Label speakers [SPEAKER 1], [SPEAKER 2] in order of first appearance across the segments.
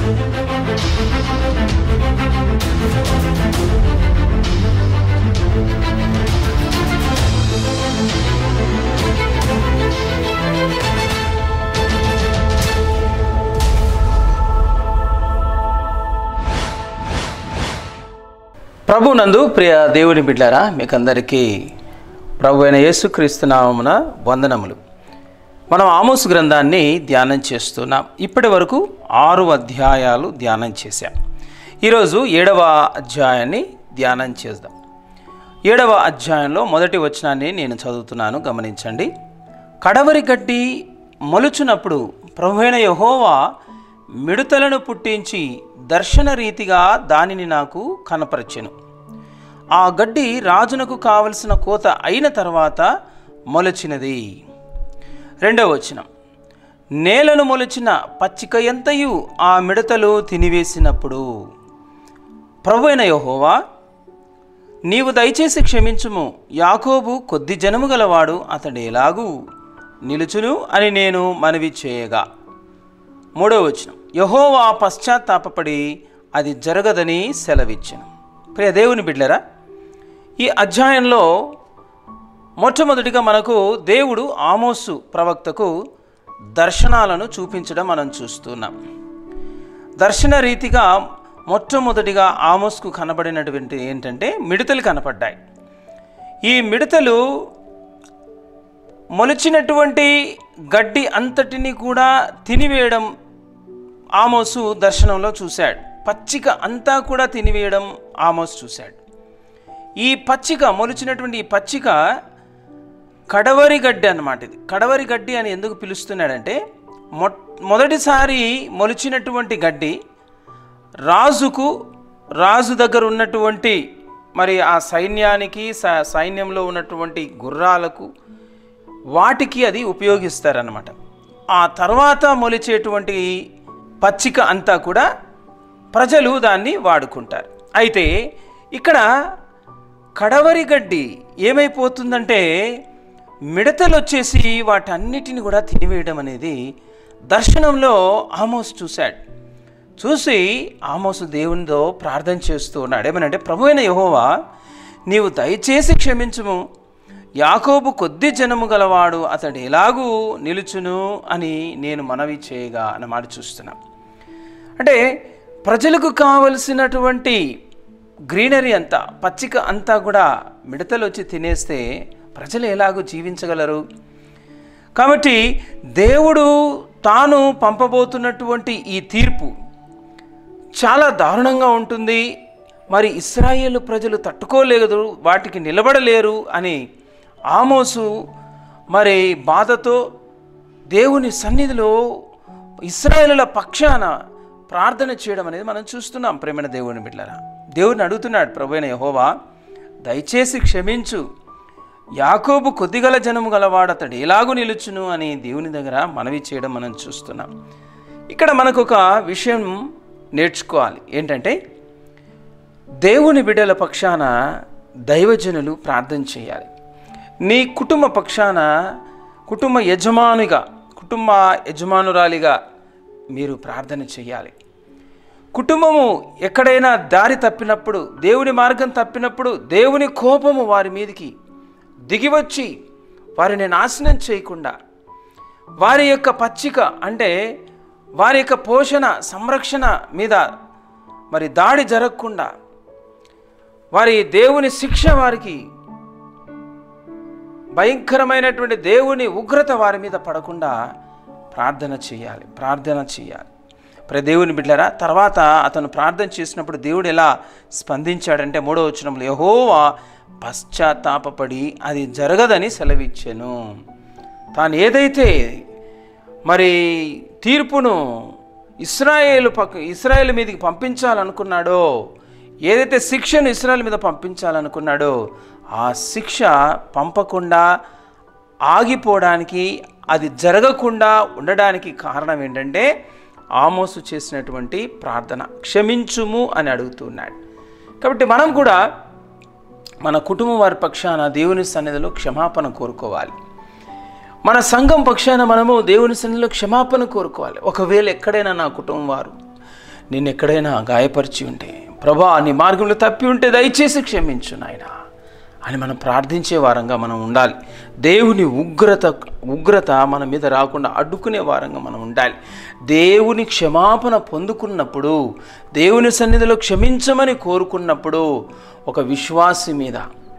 [SPEAKER 1] ప్రభు నందు ప్రియ దేవుని బిడ్డారా మీకందరికీ ప్రభు అయిన యేసుక్రీస్తు నామమున వందనములు మనం ఆమోసు గ్రంథాన్ని ధ్యానం చేస్తున్నాం ఇప్పటి వరకు ఆరు అధ్యాయాలు ధ్యానం చేశాం ఈరోజు ఏడవ అధ్యాయాన్ని ధ్యానం చేద్దాం ఏడవ అధ్యాయంలో మొదటి వచనాన్ని నేను చదువుతున్నాను గమనించండి కడవరి గడ్డి మొలుచునప్పుడు ప్రభువైన యహోవా మిడతలను పుట్టించి దర్శన రీతిగా దానిని నాకు కనపరచెను ఆ గడ్డి రాజునకు కావలసిన కోత అయిన తర్వాత మొలచినది రెండవ వచనం నేలను మొలిచిన పచ్చిక ఎంతయు ఆ మిడతలు తినివేసినప్పుడు ప్రభు అయిన యహోవా నీవు దయచేసి క్షమించుము యాకోబు కొద్ది జనము గలవాడు అతడు ఎలాగూ నిలుచును అని నేను మనవి చేయగా మూడవ వచనం యహోవా పశ్చాత్తాపపడి అది జరగదని సెలవిచ్చాను ప్రియ దేవుని బిడ్డరా ఈ అధ్యాయంలో మొట్టమొదటిగా మనకు దేవుడు ఆమోసు ప్రవక్తకు దర్శనాలను చూపించడం మనం చూస్తున్నాం దర్శన రీతిగా మొట్టమొదటిగా ఆమోస్కు కనబడినటువంటి ఏంటంటే మిడతలు కనపడ్డాయి ఈ మిడతలు మొలిచినటువంటి గడ్డి అంతటిని కూడా తినివేయడం ఆమోసు దర్శనంలో చూశాడు పచ్చిక అంతా కూడా తినివేయడం ఆమోస్ చూశాడు ఈ పచ్చిక మొలిచినటువంటి ఈ పచ్చిక కడవరి గడ్డి అన్నమాట ఇది కడవరి గడ్డి అని ఎందుకు పిలుస్తున్నాడంటే మొ మొదటిసారి మొలిచినటువంటి గడ్డి రాజుకు రాజు దగ్గర ఉన్నటువంటి మరి ఆ సైన్యానికి స- సైన్యంలో ఉన్నటువంటి గుర్రాలకు వాటికి అది ఉపయోగిస్తారన్నమాట ఆ తర్వాత మొలిచేటువంటి పచ్చిక అంతా కూడా ప్రజలు దాన్ని వాడుకుంటారు అయితే ఇక్కడ కడవరి గడ్డి ఏమైపోతుందంటే మిడతలు వచ్చేసి వాటన్నిటిని కూడా తినివేయడం అనేది దర్శనంలో ఆమోస్ చూశాడు చూసి ఆమోసు దేవునితో ప్రార్థన చేస్తూ ఉన్నాడు ఏమనంటే ప్రభు అయిన యహోవా నీవు దయచేసి క్షమించుము యాకోబు కొద్ది జనము గలవాడు అతడు ఎలాగూ నిలుచును అని నేను మనవి చేయగా అన్నమాట చూస్తున్నాం అంటే ప్రజలకు కావలసినటువంటి గ్రీనరీ అంతా పచ్చిక అంతా కూడా మిడతలు వచ్చి తినేస్తే ప్రజలు ఎలాగూ జీవించగలరు కాబట్టి దేవుడు తాను పంపబోతున్నటువంటి ఈ తీర్పు చాలా దారుణంగా ఉంటుంది మరి ఇస్రాయేల్ ప్రజలు తట్టుకోలేదు వాటికి నిలబడలేరు అని ఆమోసు మరి బాధతో దేవుని సన్నిధిలో ఇస్రాయేలుల పక్షాన ప్రార్థన చేయడం అనేది మనం చూస్తున్నాం ప్రేమైన దేవుని బిడ్డరా దేవుడిని అడుగుతున్నాడు ప్రభు అయిన యహోవా దయచేసి క్షమించు యాకోబు కొద్దిగల జనము గలవాడు అతడు ఎలాగూ నిలుచును అని దేవుని దగ్గర మనవి చేయడం మనం చూస్తున్నాం ఇక్కడ మనకు ఒక విషయం నేర్చుకోవాలి ఏంటంటే దేవుని బిడ్డల పక్షాన దైవజనులు ప్రార్థన చేయాలి నీ కుటుంబ పక్షాన కుటుంబ యజమానిగా కుటుంబ యజమానురాలిగా మీరు ప్రార్థన చేయాలి కుటుంబము ఎక్కడైనా దారి తప్పినప్పుడు దేవుని మార్గం తప్పినప్పుడు దేవుని కోపము వారి మీదికి దిగివచ్చి వారిని నాశనం చేయకుండా వారి యొక్క పచ్చిక అంటే వారి యొక్క పోషణ సంరక్షణ మీద మరి దాడి జరగకుండా వారి దేవుని శిక్ష వారికి భయంకరమైనటువంటి దేవుని ఉగ్రత వారి మీద పడకుండా ప్రార్థన చేయాలి ప్రార్థన చేయాలి ప్ర దేవుని బిడ్డరా తర్వాత అతను ప్రార్థన చేసినప్పుడు దేవుడు ఎలా స్పందించాడంటే మూడో వచనంలో యహోవా పశ్చాత్తాపపడి అది జరగదని సెలవిచ్చాను తాను ఏదైతే మరి తీర్పును ఇస్రాయేలు పక్క ఇస్రాయేల్ మీదకి పంపించాలనుకున్నాడో ఏదైతే శిక్షను ఇస్రాయేల్ మీద పంపించాలనుకున్నాడో ఆ శిక్ష పంపకుండా ఆగిపోవడానికి అది జరగకుండా ఉండడానికి కారణం ఏంటంటే ఆమోసు చేసినటువంటి ప్రార్థన క్షమించుము అని అడుగుతున్నాడు కాబట్టి మనం కూడా మన కుటుంబం వారి పక్షాన దేవుని సన్నిధిలో క్షమాపణ కోరుకోవాలి మన సంఘం పక్షాన మనము దేవుని సన్నిధిలో క్షమాపణ కోరుకోవాలి ఒకవేళ ఎక్కడైనా నా కుటుంబం వారు నిన్ను ఎక్కడైనా గాయపరిచి ఉంటే ప్రభా నీ మార్గంలో తప్పి ఉంటే దయచేసి క్షమించు నాయన అని మనం ప్రార్థించే వారంగా మనం ఉండాలి దేవుని ఉగ్రత ఉగ్రత మన మీద రాకుండా అడ్డుకునే వారంగా మనం ఉండాలి దేవుని క్షమాపణ పొందుకున్నప్పుడు దేవుని సన్నిధిలో క్షమించమని కోరుకున్నప్పుడు ఒక విశ్వాసి మీద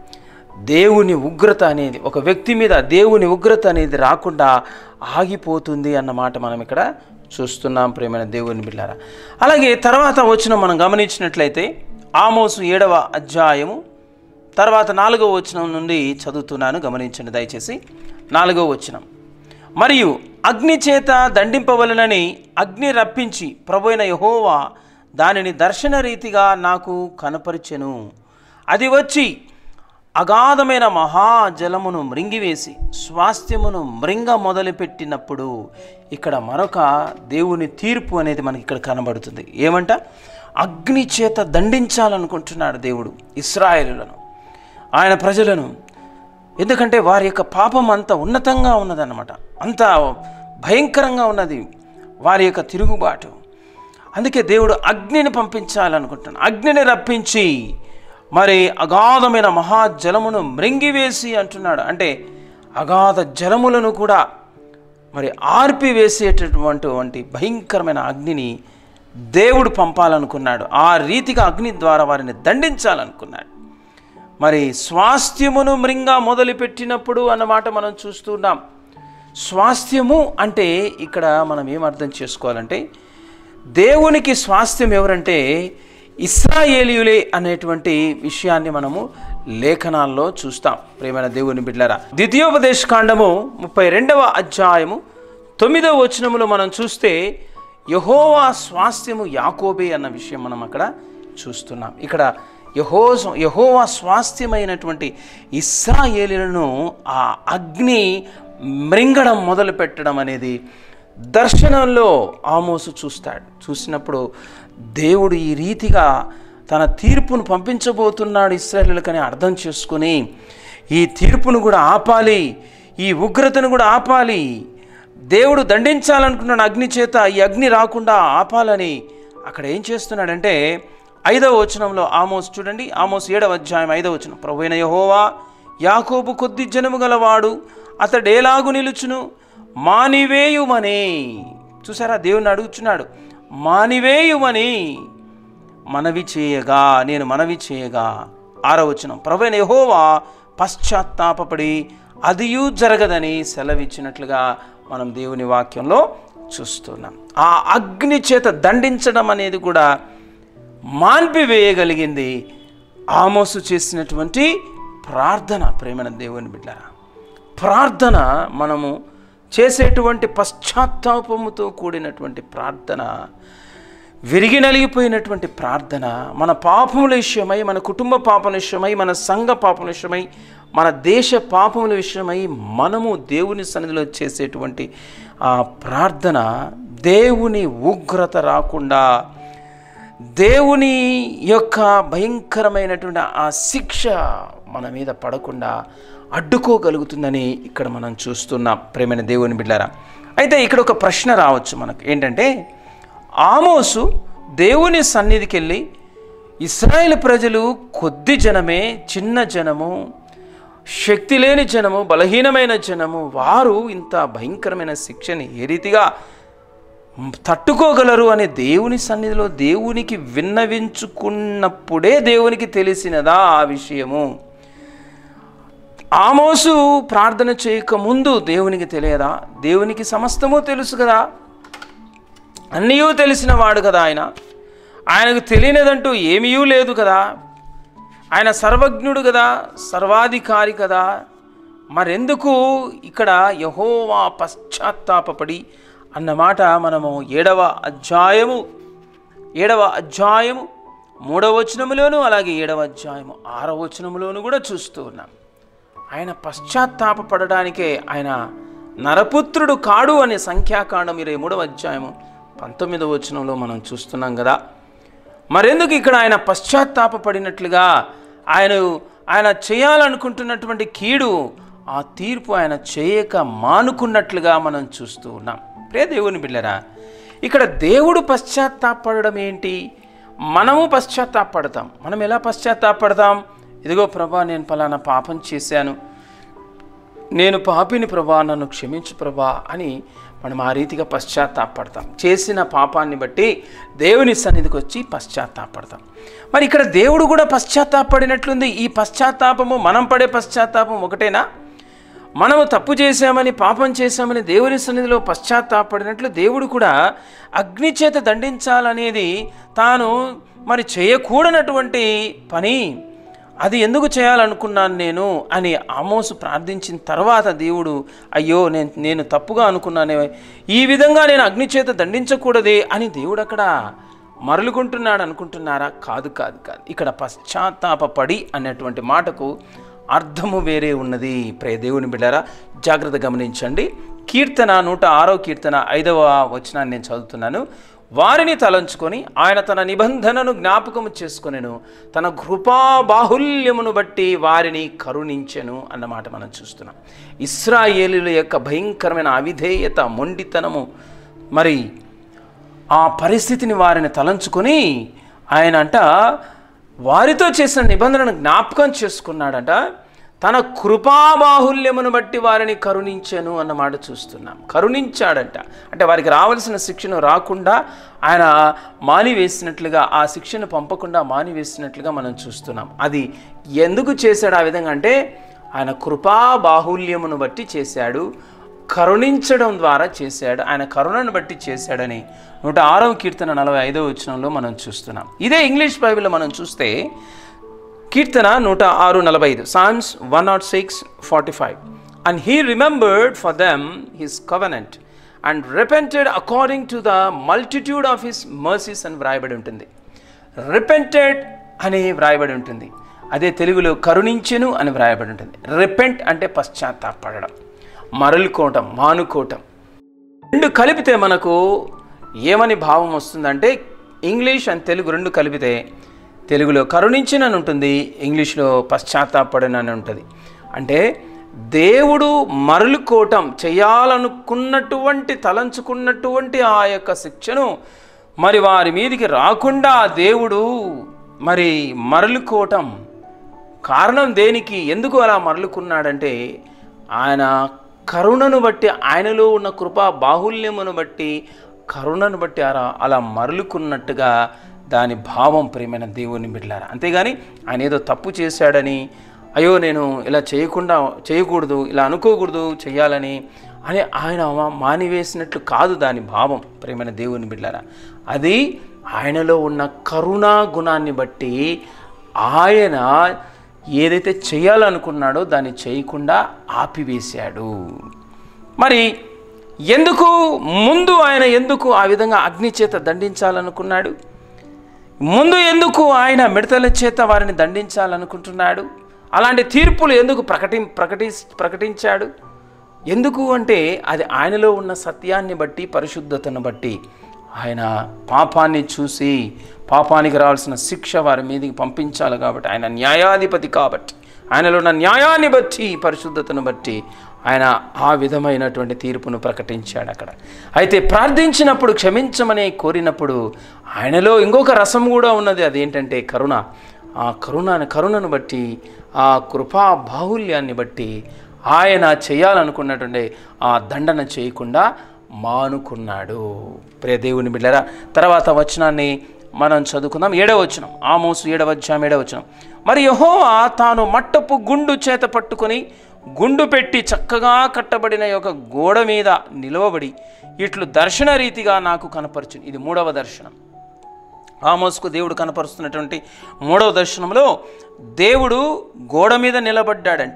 [SPEAKER 1] దేవుని ఉగ్రత అనేది ఒక వ్యక్తి మీద దేవుని ఉగ్రత అనేది రాకుండా ఆగిపోతుంది అన్నమాట మనం ఇక్కడ చూస్తున్నాం ప్రేమైన దేవుని బిళ్ళారా అలాగే తర్వాత వచ్చిన మనం గమనించినట్లయితే ఆమోసు ఏడవ అధ్యాయము తర్వాత నాలుగవ వచనం నుండి చదువుతున్నాను గమనించండి దయచేసి నాలుగవ వచనం మరియు అగ్ని చేత దండింపవలనని అగ్ని రప్పించి ప్రభువైన యహోవా దానిని దర్శన రీతిగా నాకు కనపరిచెను అది వచ్చి అగాధమైన మహాజలమును మృంగివేసి స్వాస్థ్యమును మృంగ మొదలుపెట్టినప్పుడు ఇక్కడ మరొక దేవుని తీర్పు అనేది మనకి ఇక్కడ కనబడుతుంది ఏమంట అగ్ని చేత దండించాలనుకుంటున్నాడు దేవుడు ఇస్రాయేలులను ఆయన ప్రజలను ఎందుకంటే వారి యొక్క పాపం అంత ఉన్నతంగా ఉన్నదన్నమాట అంత భయంకరంగా ఉన్నది వారి యొక్క తిరుగుబాటు అందుకే దేవుడు అగ్నిని పంపించాలనుకుంటున్నాడు అగ్నిని రప్పించి మరి అగాధమైన మహాజలమును మృంగివేసి అంటున్నాడు అంటే అగాధ జలములను కూడా మరి ఆర్పివేసేటటువంటి భయంకరమైన అగ్నిని దేవుడు పంపాలనుకున్నాడు ఆ రీతిగా అగ్ని ద్వారా వారిని దండించాలనుకున్నాడు మరి స్వాస్థ్యమును మృంగ మొదలుపెట్టినప్పుడు అన్నమాట మనం చూస్తున్నాం స్వాస్థ్యము అంటే ఇక్కడ మనం ఏం అర్థం చేసుకోవాలంటే దేవునికి స్వాస్థ్యం ఎవరంటే ఇస్రాయేలీయులే అనేటువంటి విషయాన్ని మనము లేఖనాల్లో చూస్తాం ప్రేమైన దేవుని బిడ్డరా ద్వితీయోపదేశ కాండము ముప్పై రెండవ అధ్యాయము తొమ్మిదవ వచనములో మనం చూస్తే యహోవా స్వాస్థ్యము యాకోబే అన్న విషయం మనం అక్కడ చూస్తున్నాం ఇక్కడ యహో యహోవా స్వాస్థ్యమైనటువంటి ఇస్రాయేలీలను ఆ అగ్ని మృంగడం మొదలు పెట్టడం అనేది దర్శనంలో ఆమోసు చూస్తాడు చూసినప్పుడు దేవుడు ఈ రీతిగా తన తీర్పును పంపించబోతున్నాడు ఇస్రాయేలుకని అర్థం చేసుకుని ఈ తీర్పును కూడా ఆపాలి ఈ ఉగ్రతను కూడా ఆపాలి దేవుడు దండించాలనుకున్నాడు అగ్ని చేత ఈ అగ్ని రాకుండా ఆపాలని అక్కడ ఏం చేస్తున్నాడంటే ఐదవ వచనంలో ఆమోస్ చూడండి ఆమోస్ ఏడవ అధ్యాయం ఐదవ వచనం ప్రభువైన యహోవా యాకోబు కొద్ది జనము గలవాడు అతడేలాగు నిలుచును మానివేయుమని చూసారా దేవుని అడుగుచున్నాడు మానివేయుమని మనవి చేయగా నేను మనవి చేయగా ఆరవచనం ప్రభువైన యహోవా పశ్చాత్తాపపడి అదియు జరగదని సెలవిచ్చినట్లుగా మనం దేవుని వాక్యంలో చూస్తున్నాం ఆ అగ్ని చేత దండించడం అనేది కూడా మాన్పివేయగలిగింది ఆమోసు చేసినటువంటి ప్రార్థన ప్రేమన దేవుని బిడ్డరా ప్రార్థన మనము చేసేటువంటి పశ్చాత్తాపముతో కూడినటువంటి ప్రార్థన విరిగి నలిగిపోయినటువంటి ప్రార్థన మన పాపముల విషయమై మన కుటుంబ పాపముల విషయమై మన సంఘ పాపముల విషయమై మన దేశ పాపముల విషయమై మనము దేవుని సన్నిధిలో చేసేటువంటి ఆ ప్రార్థన దేవుని ఉగ్రత రాకుండా దేవుని యొక్క భయంకరమైనటువంటి ఆ శిక్ష మన మీద పడకుండా అడ్డుకోగలుగుతుందని ఇక్కడ మనం చూస్తున్నాం ప్రేమైన దేవుని బిడ్డారా అయితే ఇక్కడ ఒక ప్రశ్న రావచ్చు మనకు ఏంటంటే ఆమోసు దేవుని సన్నిధికి వెళ్ళి ఇస్రాయేల్ ప్రజలు కొద్ది జనమే చిన్న జనము శక్తి లేని జనము బలహీనమైన జనము వారు ఇంత భయంకరమైన శిక్షని ఏ రీతిగా తట్టుకోగలరు అనే దేవుని సన్నిధిలో దేవునికి విన్నవించుకున్నప్పుడే దేవునికి తెలిసినదా ఆ విషయము ఆమోసు ప్రార్థన చేయక ముందు దేవునికి తెలియదా దేవునికి సమస్తము తెలుసు కదా అన్నీ తెలిసిన వాడు కదా ఆయన ఆయనకు తెలియనిదంటూ ఏమీ లేదు కదా ఆయన సర్వజ్ఞుడు కదా సర్వాధికారి కదా మరెందుకు ఇక్కడ యహోవా పశ్చాత్తాపపడి అన్నమాట మనము ఏడవ అధ్యాయము ఏడవ అధ్యాయము మూడవ వచనములోను అలాగే ఏడవ అధ్యాయము ఆరవ వచనములోను కూడా చూస్తూ ఉన్నాం ఆయన పశ్చాత్తాపపడడానికే ఆయన నరపుత్రుడు కాడు అనే సంఖ్యాకాండం ఇరవై మూడవ అధ్యాయము పంతొమ్మిదవ వచనంలో మనం చూస్తున్నాం కదా మరెందుకు ఇక్కడ ఆయన పశ్చాత్తాపపడినట్లుగా ఆయన ఆయన చేయాలనుకుంటున్నటువంటి కీడు ఆ తీర్పు ఆయన చేయక మానుకున్నట్లుగా మనం చూస్తూ ఉన్నాం ప్రే దేవుని బిళ్ళరా ఇక్కడ దేవుడు పశ్చాత్తాపడడం ఏంటి మనము పశ్చాత్తాపడతాం మనం ఎలా పశ్చాత్తాపడతాం ఇదిగో ప్రభా నేను ఫలానా పాపం చేశాను నేను పాపిని ప్రభా నన్ను క్షమించు ప్రభా అని మనం ఆ రీతిగా పశ్చాత్తాపడతాం చేసిన పాపాన్ని బట్టి దేవుని సన్నిధికి వచ్చి పశ్చాత్తాపడతాం మరి ఇక్కడ దేవుడు కూడా పశ్చాత్తాపడినట్లుంది ఈ పశ్చాత్తాపము మనం పడే పశ్చాత్తాపం ఒకటేనా మనము తప్పు చేశామని పాపం చేశామని దేవుని సన్నిధిలో పశ్చాత్తాపడినట్లు దేవుడు కూడా అగ్ని చేత దండించాలనేది తాను మరి చేయకూడనటువంటి పని అది ఎందుకు చేయాలనుకున్నాను నేను అని ఆమోసు ప్రార్థించిన తర్వాత దేవుడు అయ్యో నేను నేను తప్పుగా అనుకున్నానే ఈ విధంగా నేను అగ్ని చేత దండించకూడదే అని దేవుడు అక్కడ మరలుకుంటున్నాడు అనుకుంటున్నారా కాదు కాదు కాదు ఇక్కడ పశ్చాత్తాపడి అనేటువంటి మాటకు అర్థము వేరే ఉన్నది ప్రే దేవుని బిడ్డారా జాగ్రత్త గమనించండి కీర్తన నూట ఆరో కీర్తన ఐదవ వచనాన్ని నేను చదువుతున్నాను వారిని తలంచుకొని ఆయన తన నిబంధనను జ్ఞాపకము చేసుకొనెను తన కృపా బాహుల్యమును బట్టి వారిని కరుణించెను అన్నమాట మనం చూస్తున్నాం ఇస్రాయేలుల యొక్క భయంకరమైన అవిధేయత మొండితనము మరి ఆ పరిస్థితిని వారిని తలంచుకొని ఆయన అంట వారితో చేసిన నిబంధనను జ్ఞాపకం చేసుకున్నాడట తన కృపాబాహుల్యమును బట్టి వారిని కరుణించాను అన్నమాట చూస్తున్నాం కరుణించాడంట అంటే వారికి రావాల్సిన శిక్షను రాకుండా ఆయన మానివేసినట్లుగా ఆ శిక్షను పంపకుండా మానివేసినట్లుగా మనం చూస్తున్నాం అది ఎందుకు చేశాడు ఆ విధంగా అంటే ఆయన కృపా బాహుల్యమును బట్టి చేశాడు కరుణించడం ద్వారా చేశాడు ఆయన కరుణను బట్టి చేశాడని నూట ఆరవ కీర్తన నలభై ఐదవ వచనంలో మనం చూస్తున్నాం ఇదే ఇంగ్లీష్ బైబిల్లో మనం చూస్తే కీర్తన నూట ఆరు నలభై ఐదు Psalms one nought six forty five and he remembered for them his covenant and repented according to the multitude of his mercies అని వ్రాయబడి ఉంటుంది రిపెంటెడ్ అని వ్రాయబడి ఉంటుంది అదే తెలుగులో కరుణించెను అని వ్రాయబడి ఉంటుంది రిపెంట్ అంటే పశ్చాత్తాపడడం మరలుకోవటం మానుకోవటం రెండు కలిపితే మనకు ఏమని భావం వస్తుందంటే ఇంగ్లీష్ అండ్ తెలుగు రెండు కలిపితే తెలుగులో కరుణించినని ఉంటుంది ఇంగ్లీష్లో పశ్చాత్తాపడనని ఉంటుంది అంటే దేవుడు మరలుకోవటం చేయాలనుకున్నటువంటి తలంచుకున్నటువంటి ఆ యొక్క శిక్షను మరి వారి మీదికి రాకుండా దేవుడు మరి మరలుకోవటం కారణం దేనికి ఎందుకు అలా మరలుకున్నాడంటే ఆయన కరుణను బట్టి ఆయనలో ఉన్న కృపా బాహుల్యమును బట్టి కరుణను బట్టి అలా అలా మరలుకున్నట్టుగా దాని భావం ప్రేమైన దేవుని బిడ్డలారా అంతేగాని ఆయన ఏదో తప్పు చేశాడని అయ్యో నేను ఇలా చేయకుండా చేయకూడదు ఇలా అనుకోకూడదు చేయాలని అని ఆయన మానివేసినట్లు కాదు దాని భావం ప్రేమైన దేవుని బిడ్డలారా అది ఆయనలో ఉన్న కరుణా గుణాన్ని బట్టి ఆయన ఏదైతే చేయాలనుకున్నాడో దాన్ని చేయకుండా ఆపివేశాడు మరి ఎందుకు ముందు ఆయన ఎందుకు ఆ విధంగా అగ్ని చేత దండించాలనుకున్నాడు ముందు ఎందుకు ఆయన మిడతల చేత వారిని దండించాలనుకుంటున్నాడు అలాంటి తీర్పులు ఎందుకు ప్రకటి ప్రకటి ప్రకటించాడు ఎందుకు అంటే అది ఆయనలో ఉన్న సత్యాన్ని బట్టి పరిశుద్ధతను బట్టి ఆయన పాపాన్ని చూసి పాపానికి రావాల్సిన శిక్ష వారి మీదకి పంపించాలి కాబట్టి ఆయన న్యాయాధిపతి కాబట్టి ఆయనలో ఉన్న న్యాయాన్ని బట్టి పరిశుద్ధతను బట్టి ఆయన ఆ విధమైనటువంటి తీర్పును ప్రకటించాడు అక్కడ అయితే ప్రార్థించినప్పుడు క్షమించమని కోరినప్పుడు ఆయనలో ఇంకొక రసం కూడా ఉన్నది అదేంటంటే కరుణ ఆ కరుణను కరుణను బట్టి ఆ కృపా బాహుల్యాన్ని బట్టి ఆయన చేయాలనుకున్నటువంటి ఆ దండన చేయకుండా మానుకున్నాడు ప్రియ దేవుని బిడ్డరా తర్వాత వచనాన్ని మనం చదువుకుందాం ఏడవ వచనం ఆమోసు ఏడవ అధ్యాయం ఏడవ వచనం మరి యహోవా తాను మట్టపు గుండు చేత పట్టుకొని గుండు పెట్టి చక్కగా కట్టబడిన యొక్క గోడ మీద నిలవబడి ఇట్లు దర్శన రీతిగా నాకు కనపరచును ఇది మూడవ దర్శనం ఆమోస్కు దేవుడు కనపరుస్తున్నటువంటి మూడవ దర్శనంలో దేవుడు గోడ మీద నిలబడ్డాడంట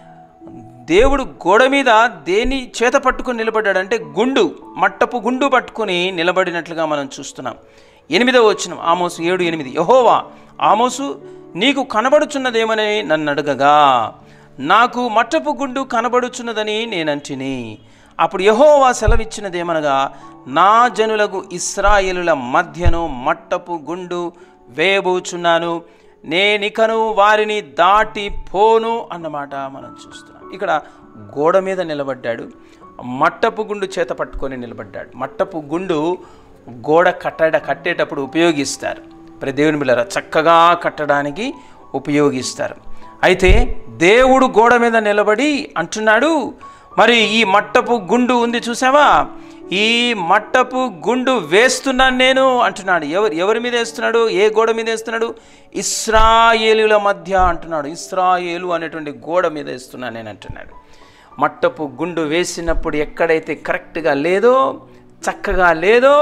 [SPEAKER 1] దేవుడు గోడ మీద దేని చేత పట్టుకుని నిలబడ్డాడంటే గుండు మట్టపు గుండు పట్టుకుని నిలబడినట్లుగా మనం చూస్తున్నాం ఎనిమిదవ వచ్చిన ఆమోసు ఏడు ఎనిమిది యహోవా ఆమోసు నీకు కనబడుచున్నదేమని నన్ను అడగగా నాకు మట్టపు గుండు కనబడుచున్నదని నేనంటిని అప్పుడు యహోవా సెలవిచ్చినదేమనగా నా జనులకు ఇస్రాయేలుల మధ్యను మట్టపు గుండు వేయబోచున్నాను నేనికను వారిని దాటి పోను అన్నమాట మనం చూస్తున్నాం ఇక్కడ గోడ మీద నిలబడ్డాడు మట్టపు గుండు చేత పట్టుకొని నిలబడ్డాడు మట్టపు గుండు గోడ కట్టడ కట్టేటప్పుడు ఉపయోగిస్తారు మరి దేవుని బిళ్ళరా చక్కగా కట్టడానికి ఉపయోగిస్తారు అయితే దేవుడు గోడ మీద నిలబడి అంటున్నాడు మరి ఈ మట్టపు గుండు ఉంది చూసావా ఈ మట్టపు గుండు వేస్తున్నాను నేను అంటున్నాడు ఎవరు ఎవరి మీద వేస్తున్నాడు ఏ గోడ మీద వేస్తున్నాడు ఇస్రాయేలుల మధ్య అంటున్నాడు ఇస్రాయేలు అనేటువంటి గోడ మీద వేస్తున్నాను నేను అంటున్నాడు మట్టపు గుండు వేసినప్పుడు ఎక్కడైతే కరెక్ట్గా లేదో చక్కగా లేదో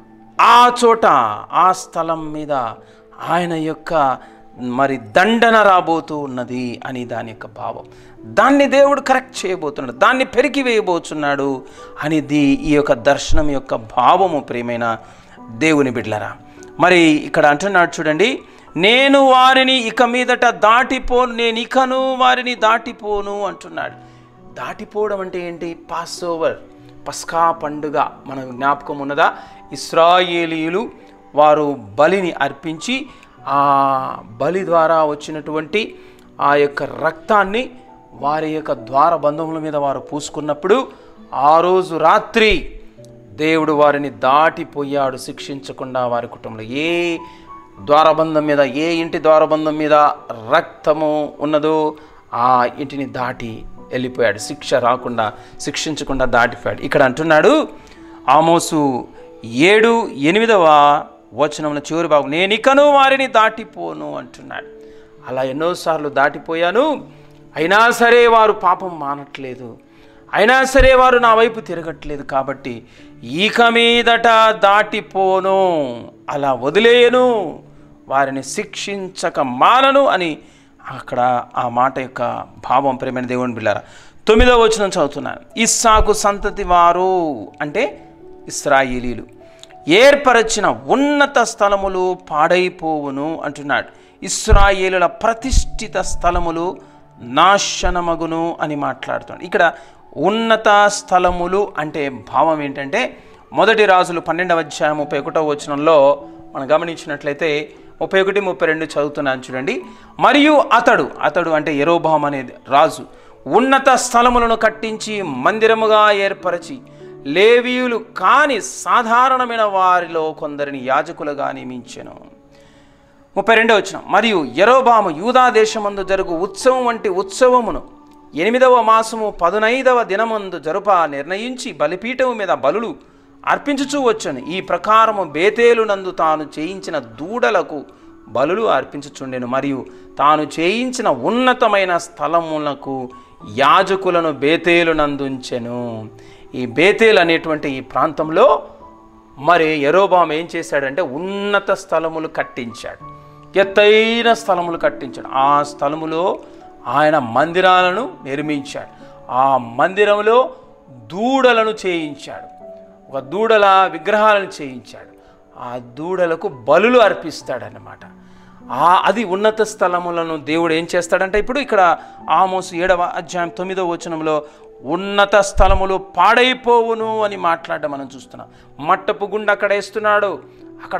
[SPEAKER 1] ఆ చోట ఆ స్థలం మీద ఆయన యొక్క మరి దండన రాబోతూ ఉన్నది అని దాని యొక్క భావం దాన్ని దేవుడు కరెక్ట్ చేయబోతున్నాడు దాన్ని పెరికి వేయబోతున్నాడు అనేది ఈ యొక్క దర్శనం యొక్క భావము ప్రియమైన దేవుని బిడ్లరా మరి ఇక్కడ అంటున్నాడు చూడండి నేను వారిని ఇక మీదట దాటిపోను నేను ఇకను వారిని దాటిపోను అంటున్నాడు దాటిపోవడం అంటే ఏంటి పాస్ ఓవర్ పస్కా పండుగ మన జ్ఞాపకం ఉన్నదా ఇస్రాయేలీయులు వారు బలిని అర్పించి ఆ బలి ద్వారా వచ్చినటువంటి ఆ యొక్క రక్తాన్ని వారి యొక్క ద్వారబంధముల మీద వారు పూసుకున్నప్పుడు ఆ రోజు రాత్రి దేవుడు వారిని దాటిపోయాడు శిక్షించకుండా వారి కుటుంబంలో ఏ ద్వారబంధం మీద ఏ ఇంటి ద్వారబంధం మీద రక్తము ఉన్నదో ఆ ఇంటిని దాటి వెళ్ళిపోయాడు శిక్ష రాకుండా శిక్షించకుండా దాటిపోయాడు ఇక్కడ అంటున్నాడు ఆమోసు ఏడు ఎనిమిదవ వచనంలో చివరి భాగం నేను ఇకను వారిని దాటిపోను అంటున్నాడు అలా ఎన్నోసార్లు దాటిపోయాను అయినా సరే వారు పాపం మానట్లేదు అయినా సరే వారు నా వైపు తిరగట్లేదు కాబట్టి ఇక మీదట దాటిపోను అలా వదిలేయను వారిని శిక్షించక మానను అని అక్కడ ఆ మాట యొక్క భావం ప్రేమైన దేవుని బిళ్ళారా తొమ్మిదవ వచనం చదువుతున్నాను ఇస్సాకు సంతతి వారు అంటే ఇస్రాయేలీలు ఏర్పరచిన ఉన్నత స్థలములు పాడైపోవును అంటున్నాడు ఇస్రాయేలుల ప్రతిష్ఠిత స్థలములు నాశనమగును అని మాట్లాడుతున్నాడు ఇక్కడ ఉన్నత స్థలములు అంటే భావం ఏంటంటే మొదటి రాజులు పన్నెండవ అధ్యాయం ముప్పై ఒకటో వచనంలో మనం గమనించినట్లయితే ముప్పై ఒకటి ముప్పై రెండు చదువుతున్నాను చూడండి మరియు అతడు అతడు అంటే ఎరోబాం అనేది రాజు ఉన్నత స్థలములను కట్టించి మందిరముగా ఏర్పరచి లేవీయులు కాని సాధారణమైన వారిలో కొందరిని యాజకులుగా నియమించెను ముప్పై రెండో వచ్చిన మరియు ఎరోబాము యూదా దేశమందు జరుగు ఉత్సవం వంటి ఉత్సవమును ఎనిమిదవ మాసము పదునైదవ దినమందు జరుప నిర్ణయించి బలిపీఠము మీద బలులు అర్పించుచూ వచ్చను ఈ ప్రకారము బేతేలు నందు తాను చేయించిన దూడలకు బలులు అర్పించుచుండెను మరియు తాను చేయించిన ఉన్నతమైన స్థలములకు యాజకులను బేతేలు నందుంచెను ఈ బేతేలు అనేటువంటి ఈ ప్రాంతంలో మరి ఎరోబాం ఏం చేశాడంటే ఉన్నత స్థలములు కట్టించాడు ఎత్తైన స్థలములు కట్టించాడు ఆ స్థలములో ఆయన మందిరాలను నిర్మించాడు ఆ మందిరంలో దూడలను చేయించాడు ఒక దూడల విగ్రహాలను చేయించాడు ఆ దూడలకు బలులు అర్పిస్తాడన్నమాట ఆ అది ఉన్నత స్థలములను దేవుడు ఏం చేస్తాడంటే ఇప్పుడు ఇక్కడ ఆమోసు ఏడవ అధ్యాయం తొమ్మిదవ వచనంలో ఉన్నత స్థలములు పాడైపోవును అని మాట్లాడడం మనం చూస్తున్నాం మట్టపు గుండె అక్కడ వేస్తున్నాడు అక్కడ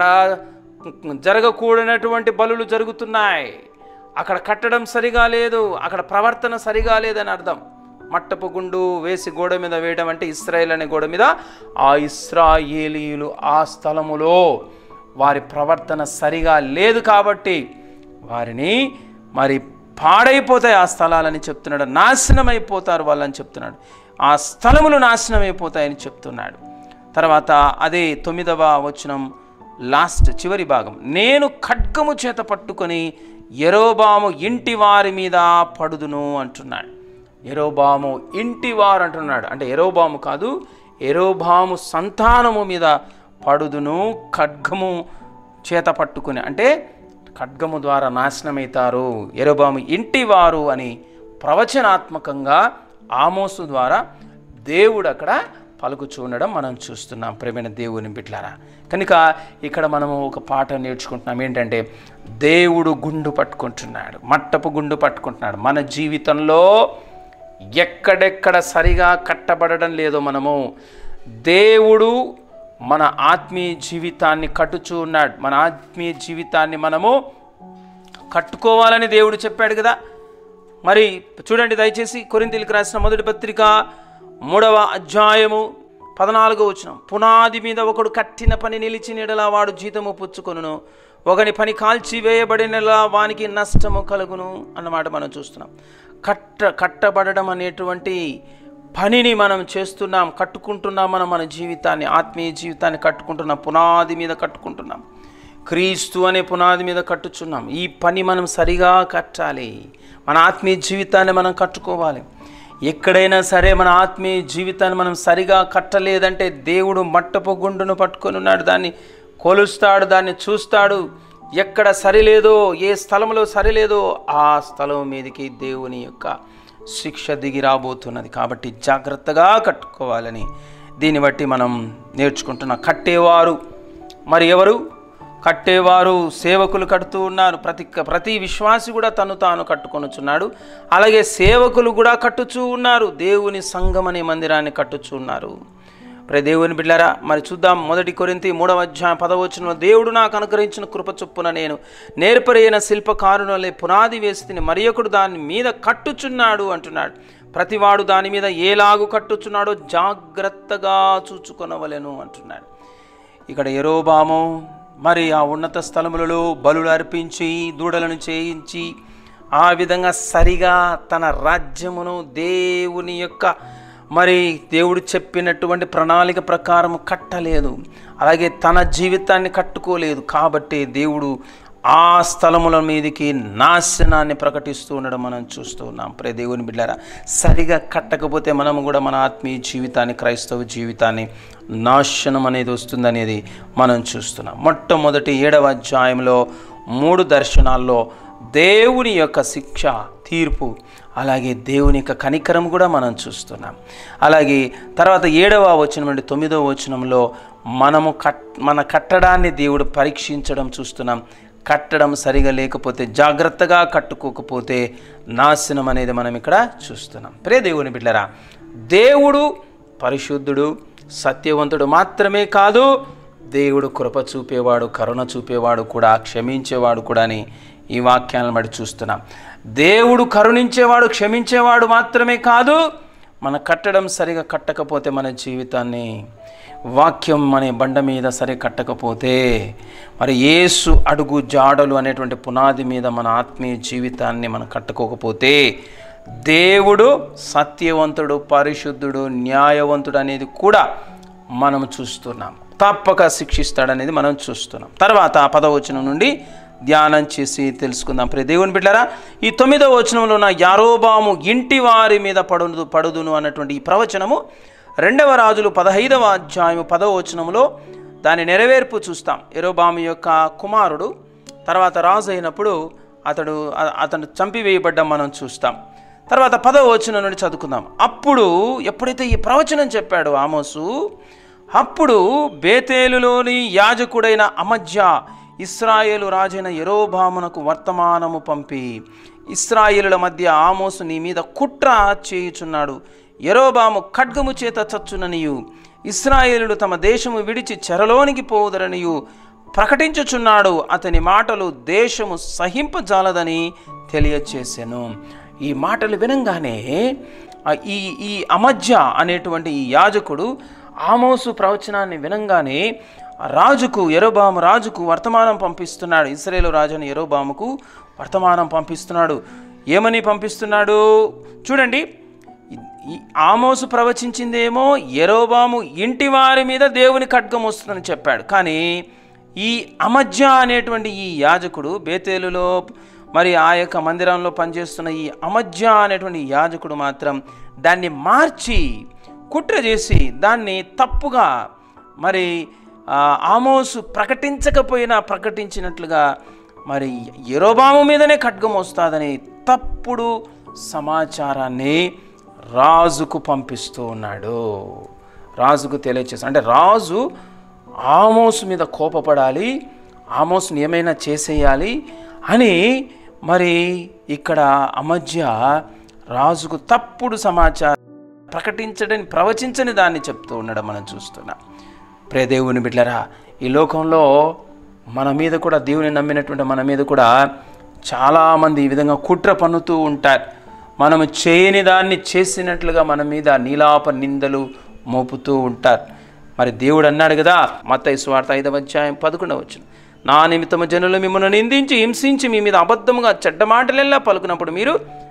[SPEAKER 1] జరగకూడనటువంటి బలులు జరుగుతున్నాయి అక్కడ కట్టడం సరిగా లేదు అక్కడ ప్రవర్తన సరిగా లేదని అర్థం మట్టపు గుండు వేసి గోడ మీద వేయడం అంటే ఇస్రాయేల్ అనే గోడ మీద ఆ ఇస్రాయేలీలు ఆ స్థలములో వారి ప్రవర్తన సరిగా లేదు కాబట్టి వారిని మరి పాడైపోతాయి ఆ స్థలాలని చెప్తున్నాడు నాశనం అయిపోతారు వాళ్ళని చెప్తున్నాడు ఆ స్థలములు నాశనం అయిపోతాయని చెప్తున్నాడు తర్వాత అదే తొమ్మిదవ వచనం లాస్ట్ చివరి భాగం నేను ఖడ్గము చేత పట్టుకొని ఎరోబాము ఇంటి వారి మీద పడుదును అంటున్నాడు ఎరోబాము ఇంటి వారు అంటున్నాడు అంటే ఎరోబాము కాదు ఎరోబాము సంతానము మీద పడుదును ఖడ్గము చేత పట్టుకుని అంటే ఖడ్గము ద్వారా నాశనమవుతారు ఎరోబాము ఇంటి వారు అని ప్రవచనాత్మకంగా ఆమోసు ద్వారా దేవుడు అక్కడ పలుకుచూ ఉండడం మనం చూస్తున్నాం ప్రేమైన దేవుని బిడ్లారా కనుక ఇక్కడ మనము ఒక పాట నేర్చుకుంటున్నాం ఏంటంటే దేవుడు గుండు పట్టుకుంటున్నాడు మట్టపు గుండు పట్టుకుంటున్నాడు మన జీవితంలో ఎక్కడెక్కడ సరిగా కట్టబడడం లేదో మనము దేవుడు మన ఆత్మీయ జీవితాన్ని కట్టుచూ ఉన్నాడు మన ఆత్మీయ జీవితాన్ని మనము కట్టుకోవాలని దేవుడు చెప్పాడు కదా మరి చూడండి దయచేసి కొరింతలకు రాసిన మొదటి పత్రిక మూడవ అధ్యాయము పద్నాలుగో వచ్చిన పునాది మీద ఒకడు కట్టిన పని నిలిచినడలా వాడు జీతము పుచ్చుకొనును ఒకని పని కాల్చి వేయబడినలా వానికి నష్టము కలుగును అన్నమాట మనం చూస్తున్నాం కట్ట కట్టబడడం అనేటువంటి పనిని మనం చేస్తున్నాం కట్టుకుంటున్నాం మనం మన జీవితాన్ని ఆత్మీయ జీవితాన్ని కట్టుకుంటున్నాం పునాది మీద కట్టుకుంటున్నాం క్రీస్తు అనే పునాది మీద కట్టుచున్నాం ఈ పని మనం సరిగా కట్టాలి మన ఆత్మీయ జీవితాన్ని మనం కట్టుకోవాలి ఎక్కడైనా సరే మన ఆత్మీయ జీవితాన్ని మనం సరిగా కట్టలేదంటే దేవుడు మట్టపు గుండును పట్టుకొని ఉన్నాడు దాన్ని కొలుస్తాడు దాన్ని చూస్తాడు ఎక్కడ సరిలేదో ఏ స్థలంలో సరిలేదో ఆ స్థలం మీదకి దేవుని యొక్క శిక్ష దిగి రాబోతున్నది కాబట్టి జాగ్రత్తగా కట్టుకోవాలని దీన్ని బట్టి మనం నేర్చుకుంటున్నాం కట్టేవారు మరి ఎవరు కట్టేవారు సేవకులు కడుతూ ఉన్నారు ప్రతి ప్రతి విశ్వాసి కూడా తను తాను కట్టుకొనుచున్నాడు అలాగే సేవకులు కూడా కట్టుచూ ఉన్నారు దేవుని సంఘం అనే మందిరాన్ని కట్టుచూ ఉన్నారు ప్రే దేవుని బిడ్డారా మరి చూద్దాం మొదటి కొరింతి మూడవ అధ్యాయం పదవచనంలో దేవుడు నాకు అనుగ్రహించిన కృప చొప్పున నేను నేర్పరైన శిల్పకారులే పునాది వేసి తిని మరి ఒకడు దాని మీద కట్టుచున్నాడు అంటున్నాడు ప్రతివాడు దాని మీద ఏలాగు కట్టుచున్నాడో జాగ్రత్తగా చూచుకొనవలెను అంటున్నాడు ఇక్కడ ఎరోబాము మరి ఆ ఉన్నత స్థలములలో బలులు అర్పించి దూడలను చేయించి ఆ విధంగా సరిగా తన రాజ్యమును దేవుని యొక్క మరి దేవుడు చెప్పినటువంటి ప్రణాళిక ప్రకారం కట్టలేదు అలాగే తన జీవితాన్ని కట్టుకోలేదు కాబట్టి దేవుడు ఆ స్థలముల మీదకి నాశనాన్ని ప్రకటిస్తూ ఉండడం మనం చూస్తూ ఉన్నాం ప్రే దేవుని బిడ్డారా సరిగా కట్టకపోతే మనము కూడా మన ఆత్మీయ జీవితాన్ని క్రైస్తవ జీవితాన్ని నాశనం అనేది వస్తుందనేది మనం చూస్తున్నాం మొట్టమొదటి ఏడవ అధ్యాయంలో మూడు దర్శనాల్లో దేవుని యొక్క శిక్ష తీర్పు అలాగే దేవుని యొక్క కనికరం కూడా మనం చూస్తున్నాం అలాగే తర్వాత ఏడవ వచనం నుండి తొమ్మిదవ వచనంలో మనము కట్ మన కట్టడాన్ని దేవుడు పరీక్షించడం చూస్తున్నాం కట్టడం సరిగా లేకపోతే జాగ్రత్తగా కట్టుకోకపోతే నాశనం అనేది మనం ఇక్కడ చూస్తున్నాం ప్రే దేవుని బిడ్డరా దేవుడు పరిశుద్ధుడు సత్యవంతుడు మాత్రమే కాదు దేవుడు కృప చూపేవాడు కరుణ చూపేవాడు కూడా క్షమించేవాడు కూడా అని ఈ వాక్యాలను బట్టి చూస్తున్నాం దేవుడు కరుణించేవాడు క్షమించేవాడు మాత్రమే కాదు మన కట్టడం సరిగా కట్టకపోతే మన జీవితాన్ని వాక్యం అనే బండ మీద సరి కట్టకపోతే మరి యేసు అడుగు జాడలు అనేటువంటి పునాది మీద మన ఆత్మీయ జీవితాన్ని మనం కట్టుకోకపోతే దేవుడు సత్యవంతుడు పరిశుద్ధుడు న్యాయవంతుడు అనేది కూడా మనం చూస్తున్నాం తప్పక శిక్షిస్తాడనేది మనం చూస్తున్నాం తర్వాత పదవచనం నుండి ధ్యానం చేసి తెలుసుకుందాం ప్రియ దేవుని బిడ్డరా ఈ తొమ్మిదవ వచనంలో ఉన్న యారోబాము ఇంటి వారి మీద పడును పడుదును అన్నటువంటి ఈ ప్రవచనము రెండవ రాజులు పదహైదవ అధ్యాయము పదవ వచనంలో దాని నెరవేర్పు చూస్తాం ఎరోబాము యొక్క కుమారుడు తర్వాత రాజు అయినప్పుడు అతడు అ- అతను చంపివేయబడ్డం మనం చూస్తాం తర్వాత పదవ వచనం నుండి చదువుకుందాం అప్పుడు ఎప్పుడైతే ఈ ప్రవచనం చెప్పాడు ఆమోసు అప్పుడు బేతేలులోని యాజకుడైన అమధ్య ఇస్రాయేలు రాజైన యరోబామునకు వర్తమానము పంపి ఇస్రాయేలుల మధ్య ఆమోసు నీ మీద కుట్ర చేయుచున్నాడు యరోబాము ఖడ్గము చేత చచ్చుననియు ఇస్రాయేలులు తమ దేశము విడిచి చెరలోనికి పోవుదరనియు ప్రకటించుచున్నాడు అతని మాటలు దేశము సహింపజాలదని తెలియచేసెను ఈ మాటలు వినంగానే ఆ ఈ ఈ అమధ్య అనేటువంటి ఈ యాజకుడు ఆమోసు ప్రవచనాన్ని వినంగానే ఆ రాజుకు ఎరోబాము రాజుకు వర్తమానం పంపిస్తున్నాడు ఇస్రాయేలు రాజుని ఎరోబాముకు వర్తమానం పంపిస్తున్నాడు ఏమని పంపిస్తున్నాడు చూడండి ఈ- ఈ ఆమోసు ప్రవచించిందేమో ఎరోబాము ఇంటి వారి మీద దేవుని ఖడ్గం వస్తుందని చెప్పాడు కానీ ఈ అమధ్య అనేటువంటి ఈ యాజకుడు బేతేలులో మరి ఆ యొక్క మందిరంలో పనిచేస్తున్న ఈ అమధ్య అనేటువంటి ఈ యాజకుడు మాత్రం దాన్ని మార్చి కుట్ర చేసి దాన్ని తప్పుగా మరి ఆ, ఆమోసు ప్రకటించకపోయినా ప్రకటించినట్లుగా మరి ఎరోబాము మీదనే ఖడ్గం వస్తుందని తప్పుడు సమాచారాన్ని రాజుకు పంపిస్తూ ఉన్నాడు రాజుకు తెలియచేసి అంటే రాజు ఆమోసు మీద కోపపడాలి ఆమోసుని ఏమైనా చేసేయాలి అని మరి ఇక్కడ అమధ్య రాజుకు తప్పుడు సమాచారం ప్రకటించడని ప్రవచించని దాన్ని చెప్తూ ఉండడం మనం చూస్తున్నాం ప్రే దేవుని బిడ్డరా ఈ లోకంలో మన మీద కూడా దేవుని నమ్మినటువంటి మన మీద కూడా చాలామంది ఈ విధంగా కుట్ర పన్నుతూ ఉంటారు మనము చేయని దాన్ని చేసినట్లుగా మన మీద నీలాప నిందలు మోపుతూ ఉంటారు మరి దేవుడు అన్నాడు కదా మత్తయి స్వార్థ ఐదవ అధ్యాయం పదకొండవ వచ్చిన నా నిమిత్తము జనులు మిమ్మల్ని నిందించి హింసించి మీ మీద అబద్ధముగా చెడ్డ మాటలెల్లా పలుకున్నప్పుడు మీరు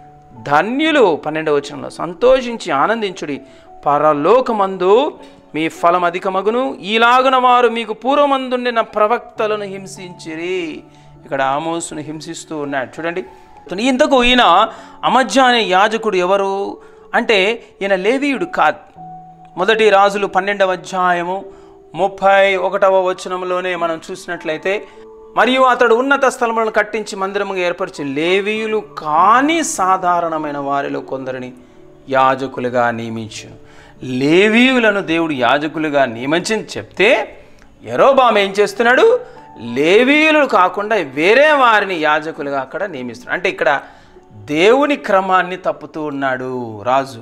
[SPEAKER 1] ధన్యులు పన్నెండవ వచనంలో సంతోషించి ఆనందించుడి పరలోకమందు మీ ఫలం అధికమగును ఈలాగున వారు మీకు పూర్వమందుండిన ప్రవక్తలను హింసించిరి ఇక్కడ ఆమోసును హింసిస్తూ ఉన్నాడు చూడండి ఇంతకు ఈయన అమధ్య అనే యాజకుడు ఎవరు అంటే ఈయన లేవీయుడు కాదు మొదటి రాజులు పన్నెండవ అధ్యాయము ముప్పై ఒకటవ వచనంలోనే మనం చూసినట్లయితే మరియు అతడు ఉన్నత స్థలములను కట్టించి మందిరముగా ఏర్పరిచి లేవీయులు కాని సాధారణమైన వారిలో కొందరిని యాజకులుగా నియమించును లేవీయులను దేవుడు యాజకులుగా నియమించని చెప్తే ఎరోబామ్ ఏం చేస్తున్నాడు లేవీయులు కాకుండా వేరే వారిని యాజకులుగా అక్కడ నియమిస్తున్నాడు అంటే ఇక్కడ దేవుని క్రమాన్ని తప్పుతూ ఉన్నాడు రాజు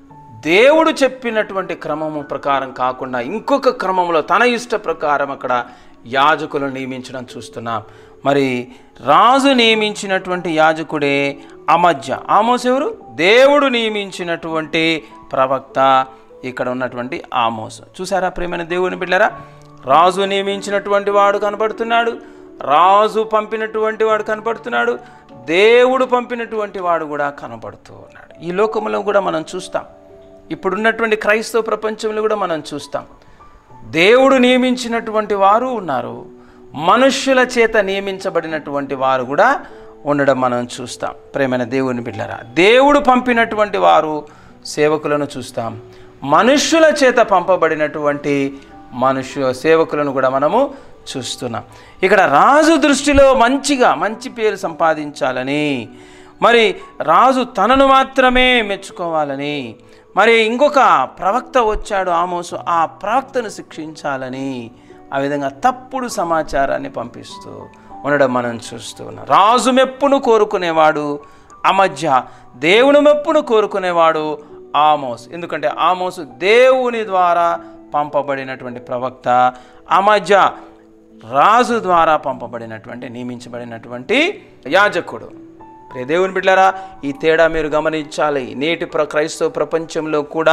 [SPEAKER 1] దేవుడు చెప్పినటువంటి క్రమము ప్రకారం కాకుండా ఇంకొక క్రమంలో తన ఇష్ట ప్రకారం అక్కడ యాజకులను నియమించడం చూస్తున్నాం మరి రాజు నియమించినటువంటి యాజకుడే అమధ్య ఆమోస్ ఎవరు దేవుడు నియమించినటువంటి ప్రవక్త ఇక్కడ ఉన్నటువంటి ఆమోస్ చూసారా ప్రేమైన దేవుని బిడ్డారా రాజు నియమించినటువంటి వాడు కనపడుతున్నాడు రాజు పంపినటువంటి వాడు కనపడుతున్నాడు దేవుడు పంపినటువంటి వాడు కూడా కనపడుతూ ఉన్నాడు ఈ లోకంలో కూడా మనం చూస్తాం ఇప్పుడున్నటువంటి క్రైస్తవ ప్రపంచంలో కూడా మనం చూస్తాం దేవుడు నియమించినటువంటి వారు ఉన్నారు మనుష్యుల చేత నియమించబడినటువంటి వారు కూడా ఉండడం మనం చూస్తాం ప్రేమైన దేవుని బిడ్డరా దేవుడు పంపినటువంటి వారు సేవకులను చూస్తాం మనుష్యుల చేత పంపబడినటువంటి మనుష్య సేవకులను కూడా మనము చూస్తున్నాం ఇక్కడ రాజు దృష్టిలో మంచిగా మంచి పేరు సంపాదించాలని మరి రాజు తనను మాత్రమే మెచ్చుకోవాలని మరి ఇంకొక ప్రవక్త వచ్చాడు ఆమోసు ఆ ప్రవక్తను శిక్షించాలని ఆ విధంగా తప్పుడు సమాచారాన్ని పంపిస్తూ ఉండడం మనం చూస్తూ ఉన్నాం రాజు మెప్పును కోరుకునేవాడు అమధ్య దేవుని మెప్పును కోరుకునేవాడు ఆమోస్ ఎందుకంటే ఆమోసు దేవుని ద్వారా పంపబడినటువంటి ప్రవక్త అమధ్య రాజు ద్వారా పంపబడినటువంటి నియమించబడినటువంటి యాజకుడు ప్రియ దేవుని బిడ్డారా ఈ తేడా మీరు గమనించాలి నేటి ప్ర క్రైస్తవ ప్రపంచంలో కూడా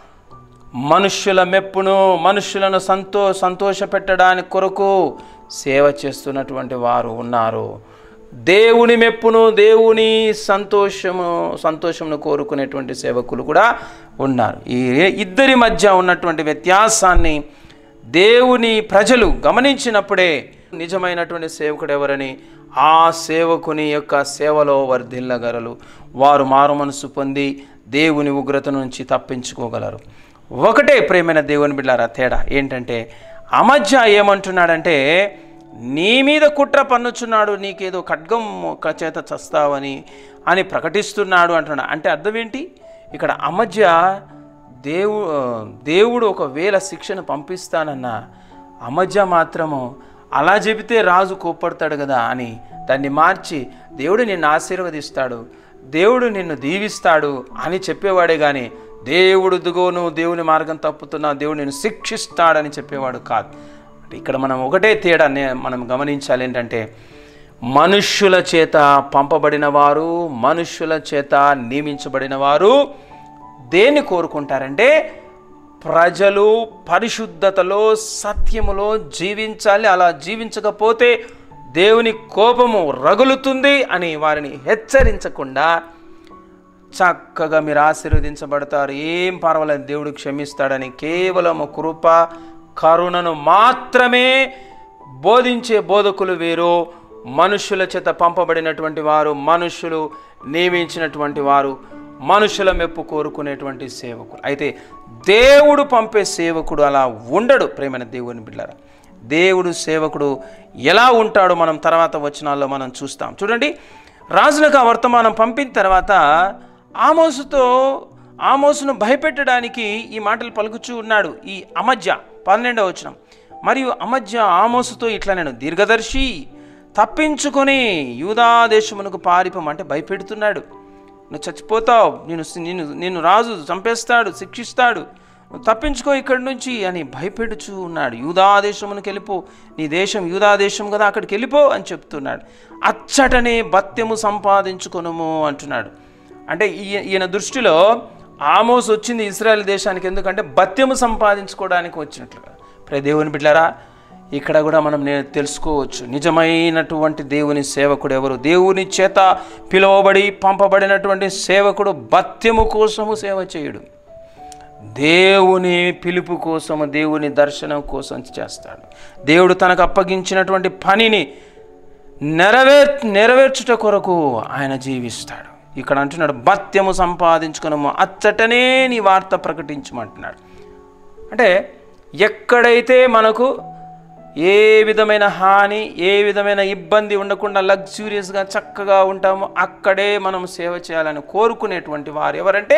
[SPEAKER 1] మనుష్యుల మెప్పును మనుష్యులను సంతో సంతోషపెట్టడానికి కొరకు సేవ చేస్తున్నటువంటి వారు ఉన్నారు దేవుని మెప్పును దేవుని సంతోషము సంతోషమును కోరుకునేటువంటి సేవకులు కూడా ఉన్నారు ఈ ఇద్దరి మధ్య ఉన్నటువంటి వ్యత్యాసాన్ని దేవుని ప్రజలు గమనించినప్పుడే నిజమైనటువంటి సేవకుడు ఎవరని ఆ సేవకుని యొక్క సేవలో వర్ధిల్లగలరు వారు మారు మనసు పొంది దేవుని ఉగ్రత నుంచి తప్పించుకోగలరు ఒకటే ప్రేమైన దేవుని బిడ్డారా తేడా ఏంటంటే అమధ్య ఏమంటున్నాడంటే నీ మీద కుట్ర పన్నుచున్నాడు నీకేదో ఖడ్గం ఒక చేత చస్తావని అని ప్రకటిస్తున్నాడు అంటున్నాడు అంటే అర్థం ఏంటి ఇక్కడ అమధ్య దేవు దేవుడు ఒకవేళ శిక్షను పంపిస్తానన్న అమధ్య మాత్రము అలా చెబితే రాజు కోప్పడతాడు కదా అని దాన్ని మార్చి దేవుడు నిన్ను ఆశీర్వదిస్తాడు దేవుడు నిన్ను దీవిస్తాడు అని చెప్పేవాడే కానీ దేవుడు దిగో నువ్వు దేవుని మార్గం తప్పుతున్నా దేవుడు నిన్ను శిక్షిస్తాడని చెప్పేవాడు కాదు ఇక్కడ మనం ఒకటే తేడా నే- మనం గమనించాలి ఏంటంటే మనుష్యుల చేత పంపబడిన వారు మనుష్యుల చేత నియమించబడిన వారు దేన్ని కోరుకుంటారంటే ప్రజలు పరిశుద్ధతలో సత్యములో జీవించాలి అలా జీవించకపోతే దేవుని కోపము రగులుతుంది అని వారిని హెచ్చరించకుండా చక్కగా మీరు ఆశీర్వదించబడతారు ఏం పర్వాలేదు దేవుడు క్షమిస్తాడని కేవలం కృప కరుణను మాత్రమే బోధించే బోధకులు వీరు మనుషుల చేత పంపబడినటువంటి వారు మనుషులు నియమించినటువంటి వారు మనుషుల మెప్పు కోరుకునేటువంటి సేవకులు అయితే దేవుడు పంపే సేవకుడు అలా ఉండడు ప్రేమైన దేవుని బిడ్డలారా దేవుడు సేవకుడు ఎలా ఉంటాడో మనం తర్వాత వచనాల్లో మనం చూస్తాం చూడండి రాజులకు ఆ వర్తమానం పంపిన తర్వాత ఆమోసుతో ఆమోసును భయపెట్టడానికి ఈ మాటలు పలుకుచూ ఉన్నాడు ఈ అమధ్య పన్నెండవ వచనం మరియు అమధ్య ఆమోసుతో ఇట్లా నేను దీర్ఘదర్శి తప్పించుకొని యూదా దేశమునకు పారిపోమంటే భయపెడుతున్నాడు నువ్వు చచ్చిపోతావు నేను నిన్ను నిన్ను రాజు చంపేస్తాడు శిక్షిస్తాడు నువ్వు తప్పించుకో ఇక్కడి నుంచి అని భయపెడుచూ ఉన్నాడు యూదా దేశమునికి వెళ్ళిపో నీ దేశం యూదా దేశం కదా అక్కడికి వెళ్ళిపో అని చెప్తున్నాడు అచ్చటనే భత్యము సంపాదించుకొనుము అంటున్నాడు అంటే ఈయ- ఈయన దృష్టిలో ఆమోస్ వచ్చింది ఇస్రాయల్ దేశానికి ఎందుకంటే భత్యము సంపాదించుకోవడానికి వచ్చినట్లుగా ప్రే దేవుని బిడ్డారా ఇక్కడ కూడా మనం నే- తెలుసుకోవచ్చు నిజమైనటువంటి దేవుని సేవకుడు ఎవరు దేవుని చేత పిలువబడి పంపబడినటువంటి సేవకుడు భత్యము కోసము సేవ చేయుడు దేవుని పిలుపు కోసము దేవుని దర్శనం కోసం చేస్తాడు దేవుడు తనకు అప్పగించినటువంటి పనిని నెరవేర్ నెరవేర్చుట కొరకు ఆయన జీవిస్తాడు ఇక్కడ అంటున్నాడు భత్యము సంపాదించుకునము అచ్చటనే నీ వార్త ప్రకటించమంటున్నాడు అంటే ఎక్కడైతే మనకు ఏ విధమైన హాని ఏ విధమైన ఇబ్బంది ఉండకుండా లగ్జూరియస్గా చక్కగా ఉంటామో అక్కడే మనం సేవ చేయాలని కోరుకునేటువంటి వారు ఎవరంటే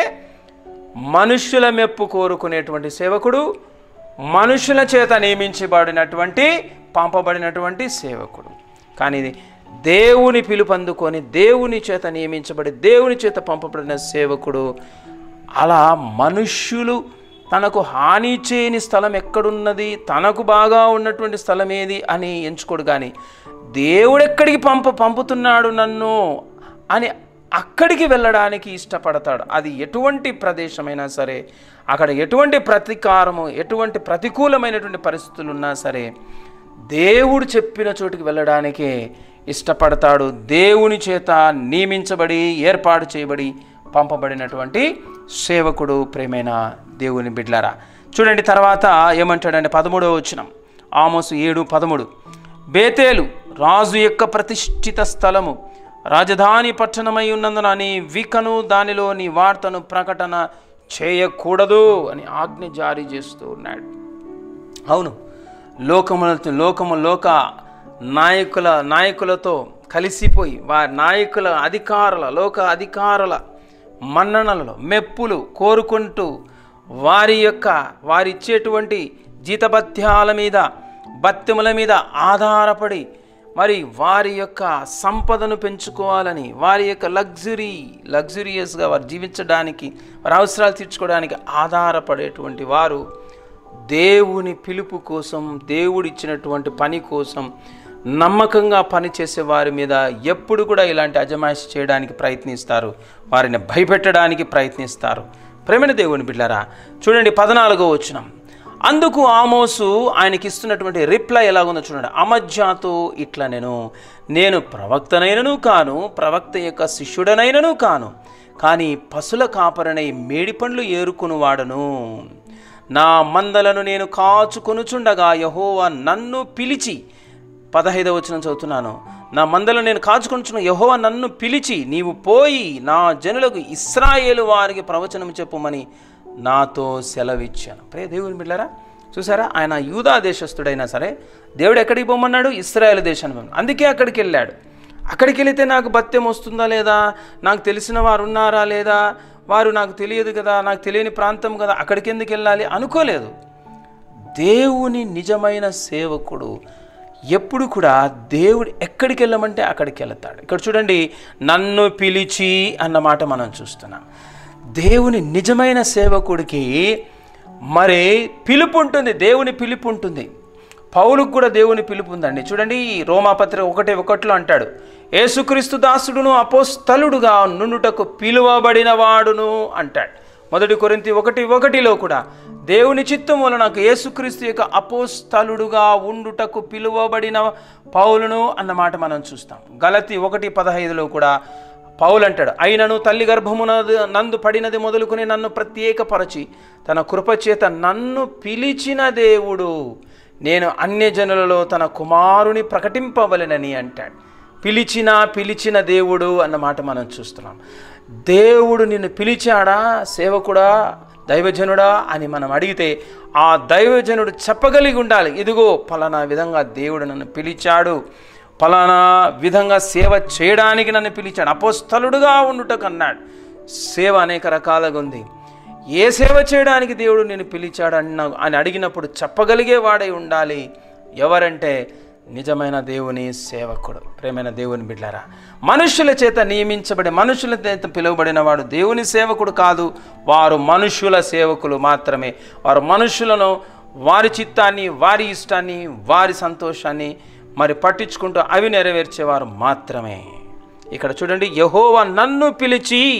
[SPEAKER 1] మనుష్యుల మెప్పు కోరుకునేటువంటి సేవకుడు మనుషుల చేత నియమించబడినటువంటి పంపబడినటువంటి సేవకుడు కానీ ఇది దేవుని పిలుపందుకొని దేవుని చేత నియమించబడి దేవుని చేత పంపబడిన సేవకుడు అలా మనుష్యులు తనకు హాని చేయని స్థలం ఎక్కడున్నది తనకు బాగా ఉన్నటువంటి స్థలం ఏది అని ఎంచుకోడు కానీ దేవుడు ఎక్కడికి పంప పంపుతున్నాడు నన్ను అని అక్కడికి వెళ్ళడానికి ఇష్టపడతాడు అది ఎటువంటి ప్రదేశమైనా సరే అక్కడ ఎటువంటి ప్రతీకారము ఎటువంటి ప్రతికూలమైనటువంటి పరిస్థితులు ఉన్నా సరే దేవుడు చెప్పిన చోటుకి వెళ్ళడానికే ఇష్టపడతాడు దేవుని చేత నియమించబడి ఏర్పాటు చేయబడి పంపబడినటువంటి సేవకుడు ప్రేమైన దేవుని బిడ్లారా చూడండి తర్వాత ఏమంటాడంటే పదమూడవ వచనం ఆమోసు ఏడు పదమూడు బేతేలు రాజు యొక్క ప్రతిష్ఠిత స్థలము రాజధాని పట్టణమై ఉన్నందున నీ వికను దానిలోని వార్తను ప్రకటన చేయకూడదు అని ఆజ్ఞ జారీ చేస్తూ ఉన్నాడు అవును లోకముల లోకము లోక నాయకుల నాయకులతో కలిసిపోయి వారి నాయకుల అధికారుల లోక అధికారుల మన్ననలలో మెప్పులు కోరుకుంటూ వారి యొక్క వారి ఇచ్చేటువంటి జీతభత్యాల మీద భత్యముల మీద ఆధారపడి మరి వారి యొక్క సంపదను పెంచుకోవాలని వారి యొక్క లగ్జరీ లగ్జరియస్గా వారు జీవించడానికి వారి అవసరాలు తీర్చుకోవడానికి ఆధారపడేటువంటి వారు దేవుని పిలుపు కోసం దేవుడిచ్చినటువంటి పని కోసం నమ్మకంగా పనిచేసే వారి మీద ఎప్పుడు కూడా ఇలాంటి అజమాయిషి చేయడానికి ప్రయత్నిస్తారు వారిని భయపెట్టడానికి ప్రయత్నిస్తారు ప్రేమైన దేవుని బిడ్డారా చూడండి పద్నాలుగో వచనం అందుకు ఆమోసు ఆయనకి ఇస్తున్నటువంటి రిప్లై ఎలాగుందో చూడండి అమజ్జాతో ఇట్లా నేను నేను ప్రవక్తనైనను కాను ప్రవక్త యొక్క శిష్యుడనైనను కాను కానీ పశుల కాపరనై మేడి పండ్లు ఏరుకుని వాడను నా మందలను నేను కాచుకొనుచుండగా యహోవా నన్ను పిలిచి పదహైదవ వచనం చదువుతున్నాను నా మందలు నేను కాచుకొనుచున్న యహోవా నన్ను పిలిచి నీవు పోయి నా జనులకు ఇస్రాయేలు వారికి ప్రవచనం చెప్పుమని నాతో సెలవిచ్చాను ప్రే దేవుని బిడ్డారా చూసారా ఆయన యూదా దేశస్థుడైనా సరే దేవుడు ఎక్కడికి పోమన్నాడు ఇస్రాయేల్ దేశాన్ని పోమన్నాడు. అందుకే అక్కడికి వెళ్ళాడు అక్కడికి వెళితే నాకు భత్యం వస్తుందా లేదా నాకు తెలిసిన వారు ఉన్నారా లేదా వారు నాకు తెలియదు కదా నాకు తెలియని ప్రాంతం కదా అక్కడికి ఎందుకు వెళ్ళాలి అనుకోలేదు దేవుని నిజమైన సేవకుడు ఎప్పుడు కూడా దేవుడు ఎక్కడికి వెళ్ళమంటే అక్కడికి వెళతాడు ఇక్కడ చూడండి నన్ను పిలిచి అన్నమాట మనం చూస్తున్నాం దేవుని నిజమైన సేవకుడికి మరి పిలుపు ఉంటుంది దేవుని పిలుపు ఉంటుంది పౌలుకు కూడా దేవుని పిలుపు ఉందండి చూడండి ఈ రోమాపత్రిక ఒకటి ఒకటిలో అంటాడు యేసుక్రీస్తు దాసుడును అపోస్తలుడుగా నుండుటకు పిలువబడిన వాడును అంటాడు మొదటి కొరింతి ఒకటి ఒకటిలో కూడా దేవుని చిత్తం వలన నాకు యేసుక్రీస్తు యొక్క అపోస్తలుడుగా ఉండుటకు పిలువబడిన పౌలును అన్నమాట మనం చూస్తాం గలతి ఒకటి పదహైదులో కూడా పౌలు అంటాడు అయినను తల్లి గర్భమున నందు పడినది మొదలుకొని నన్ను ప్రత్యేకపరచి తన కృపచేత నన్ను పిలిచిన దేవుడు నేను అన్యజనులలో తన కుమారుని ప్రకటింపవలెనని అంటాడు పిలిచిన పిలిచిన దేవుడు అన్నమాట మనం చూస్తున్నాం దేవుడు నిన్ను పిలిచాడా సేవకుడా దైవజనుడా అని మనం అడిగితే ఆ దైవజనుడు చెప్పగలిగి ఉండాలి ఇదిగో ఫలానా విధంగా దేవుడు నన్ను పిలిచాడు ఫలానా విధంగా సేవ చేయడానికి నన్ను పిలిచాడు అపోస్తలుడుగా ఉండుటకు అన్నాడు సేవ అనేక రకాలుగా ఉంది ఏ సేవ చేయడానికి దేవుడు నేను పిలిచాడు అన్న అని అడిగినప్పుడు చెప్పగలిగే వాడై ఉండాలి ఎవరంటే నిజమైన దేవుని సేవకుడు ప్రేమైన దేవుని బిడ్డారా మనుషుల చేత నియమించబడి మనుషుల చేత పిలువబడిన వాడు దేవుని సేవకుడు కాదు వారు మనుషుల సేవకులు మాత్రమే వారు మనుషులను వారి చిత్తాన్ని వారి ఇష్టాన్ని వారి సంతోషాన్ని మరి పట్టించుకుంటూ అవి నెరవేర్చేవారు మాత్రమే ఇక్కడ చూడండి యహోవా నన్ను పిలిచి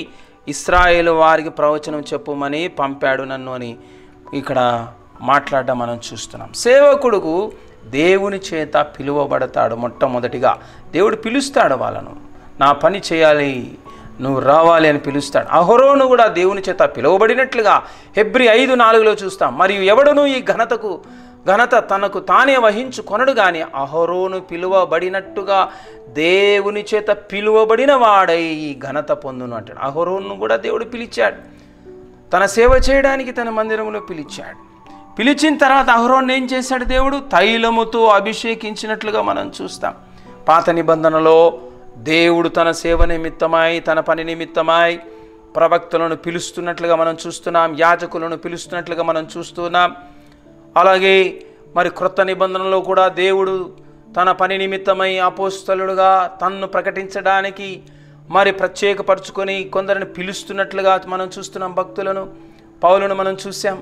[SPEAKER 1] ఇస్రాయేల్ వారికి ప్రవచనం చెప్పుమని పంపాడు నన్ను అని ఇక్కడ మాట్లాడడం మనం చూస్తున్నాం సేవకుడుకు దేవుని చేత పిలువబడతాడు మొట్టమొదటిగా దేవుడు పిలుస్తాడు వాళ్ళను నా పని చేయాలి నువ్వు రావాలి అని పిలుస్తాడు అహరోను కూడా దేవుని చేత పిలువబడినట్లుగా హెబ్రి ఐదు నాలుగులో చూస్తాం మరియు ఎవడును ఈ ఘనతకు ఘనత తనకు తానే వహించు కొనడు గాని అహరోను పిలువబడినట్టుగా దేవుని చేత పిలువబడిన వాడై ఈ ఘనత పొందును అంటాడు అహరోను కూడా దేవుడు పిలిచాడు తన సేవ చేయడానికి తన మందిరంలో పిలిచాడు పిలిచిన తర్వాత అహరోన్ ఏం చేశాడు దేవుడు తైలముతో అభిషేకించినట్లుగా మనం చూస్తాం పాత నిబంధనలో దేవుడు తన సేవ నిమిత్తమై తన పని నిమిత్తమై ప్రవక్తలను పిలుస్తున్నట్లుగా మనం చూస్తున్నాం యాజకులను పిలుస్తున్నట్లుగా మనం చూస్తున్నాం అలాగే మరి క్రొత్త నిబంధనలో కూడా దేవుడు తన పని నిమిత్తమై అపోస్తలుడుగా తన్ను ప్రకటించడానికి మరి ప్రత్యేకపరుచుకొని కొందరిని పిలుస్తున్నట్లుగా మనం చూస్తున్నాం భక్తులను పౌలను మనం చూసాం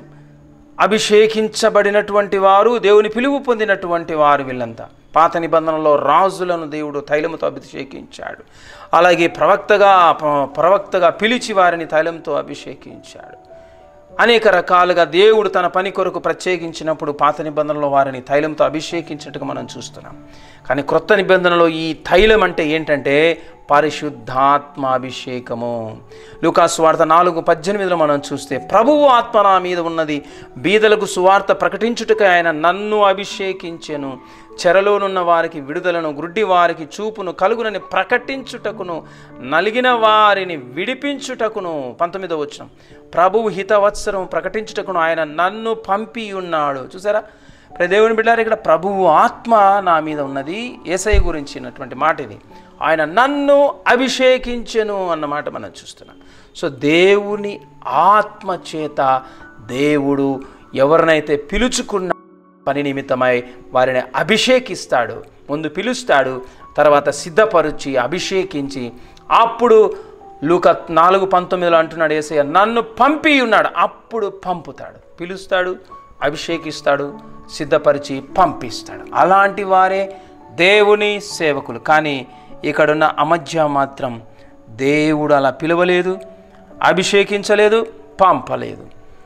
[SPEAKER 1] అభిషేకించబడినటువంటి వారు దేవుని పిలుపు పొందినటువంటి వారు వీళ్ళంతా పాత నిబంధనలో రాజులను దేవుడు తైలముతో అభిషేకించాడు అలాగే ప్రవక్తగా ప్ర- ప్రవక్తగా పిలిచి వారిని తైలంతో అభిషేకించాడు అనేక రకాలుగా దేవుడు తన పని కొరకు ప్రత్యేకించినప్పుడు పాత నిబంధనలో వారిని తైలంతో అభిషేకించినట్టుగా మనం చూస్తున్నాం కానీ క్రొత్త నిబంధనలో ఈ తైలం అంటే ఏంటంటే పరిశుద్ధాత్మ అభిషేకము లూకాసు వార్త నాలుగు పద్దెనిమిదిలో మనం చూస్తే ప్రభువు ఆత్మ నా మీద ఉన్నది బీదలకు సువార్త ప్రకటించుటకై ఆయన నన్ను అభిషేకించెను చెరలోనున్న వారికి విడుదలను గుడ్డి వారికి చూపును కలుగునని ప్రకటించుటకును నలిగిన వారిని విడిపించుటకును పంతొమ్మిదో వచ్చిన ప్రభువు హితవత్సరం ప్రకటించుటకును ఆయన నన్ను పంపి ఉన్నాడు చూసారా ఇప్పుడు దేవుని బిడ్డారు ఇక్కడ ప్రభువు ఆత్మ నా మీద ఉన్నది ఏసై గురించినటువంటి మాట ఇది ఆయన నన్ను అభిషేకించెను అన్నమాట మనం చూస్తున్నాం సో దేవుని ఆత్మ చేత దేవుడు ఎవరినైతే పిలుచుకున్న పని నిమిత్తమై వారిని అభిషేకిస్తాడు ముందు పిలుస్తాడు తర్వాత సిద్ధపరిచి అభిషేకించి అప్పుడు లూక నాలుగు పంతొమ్మిదిలో అంటున్నాడు ఏసయ్య నన్ను పంపి ఉన్నాడు అప్పుడు పంపుతాడు పిలుస్తాడు అభిషేకిస్తాడు సిద్ధపరిచి పంపిస్తాడు అలాంటి వారే దేవుని సేవకులు కానీ ఇక్కడున్న అమధ్య మాత్రం దేవుడు అలా పిలవలేదు అభిషేకించలేదు పంపలేదు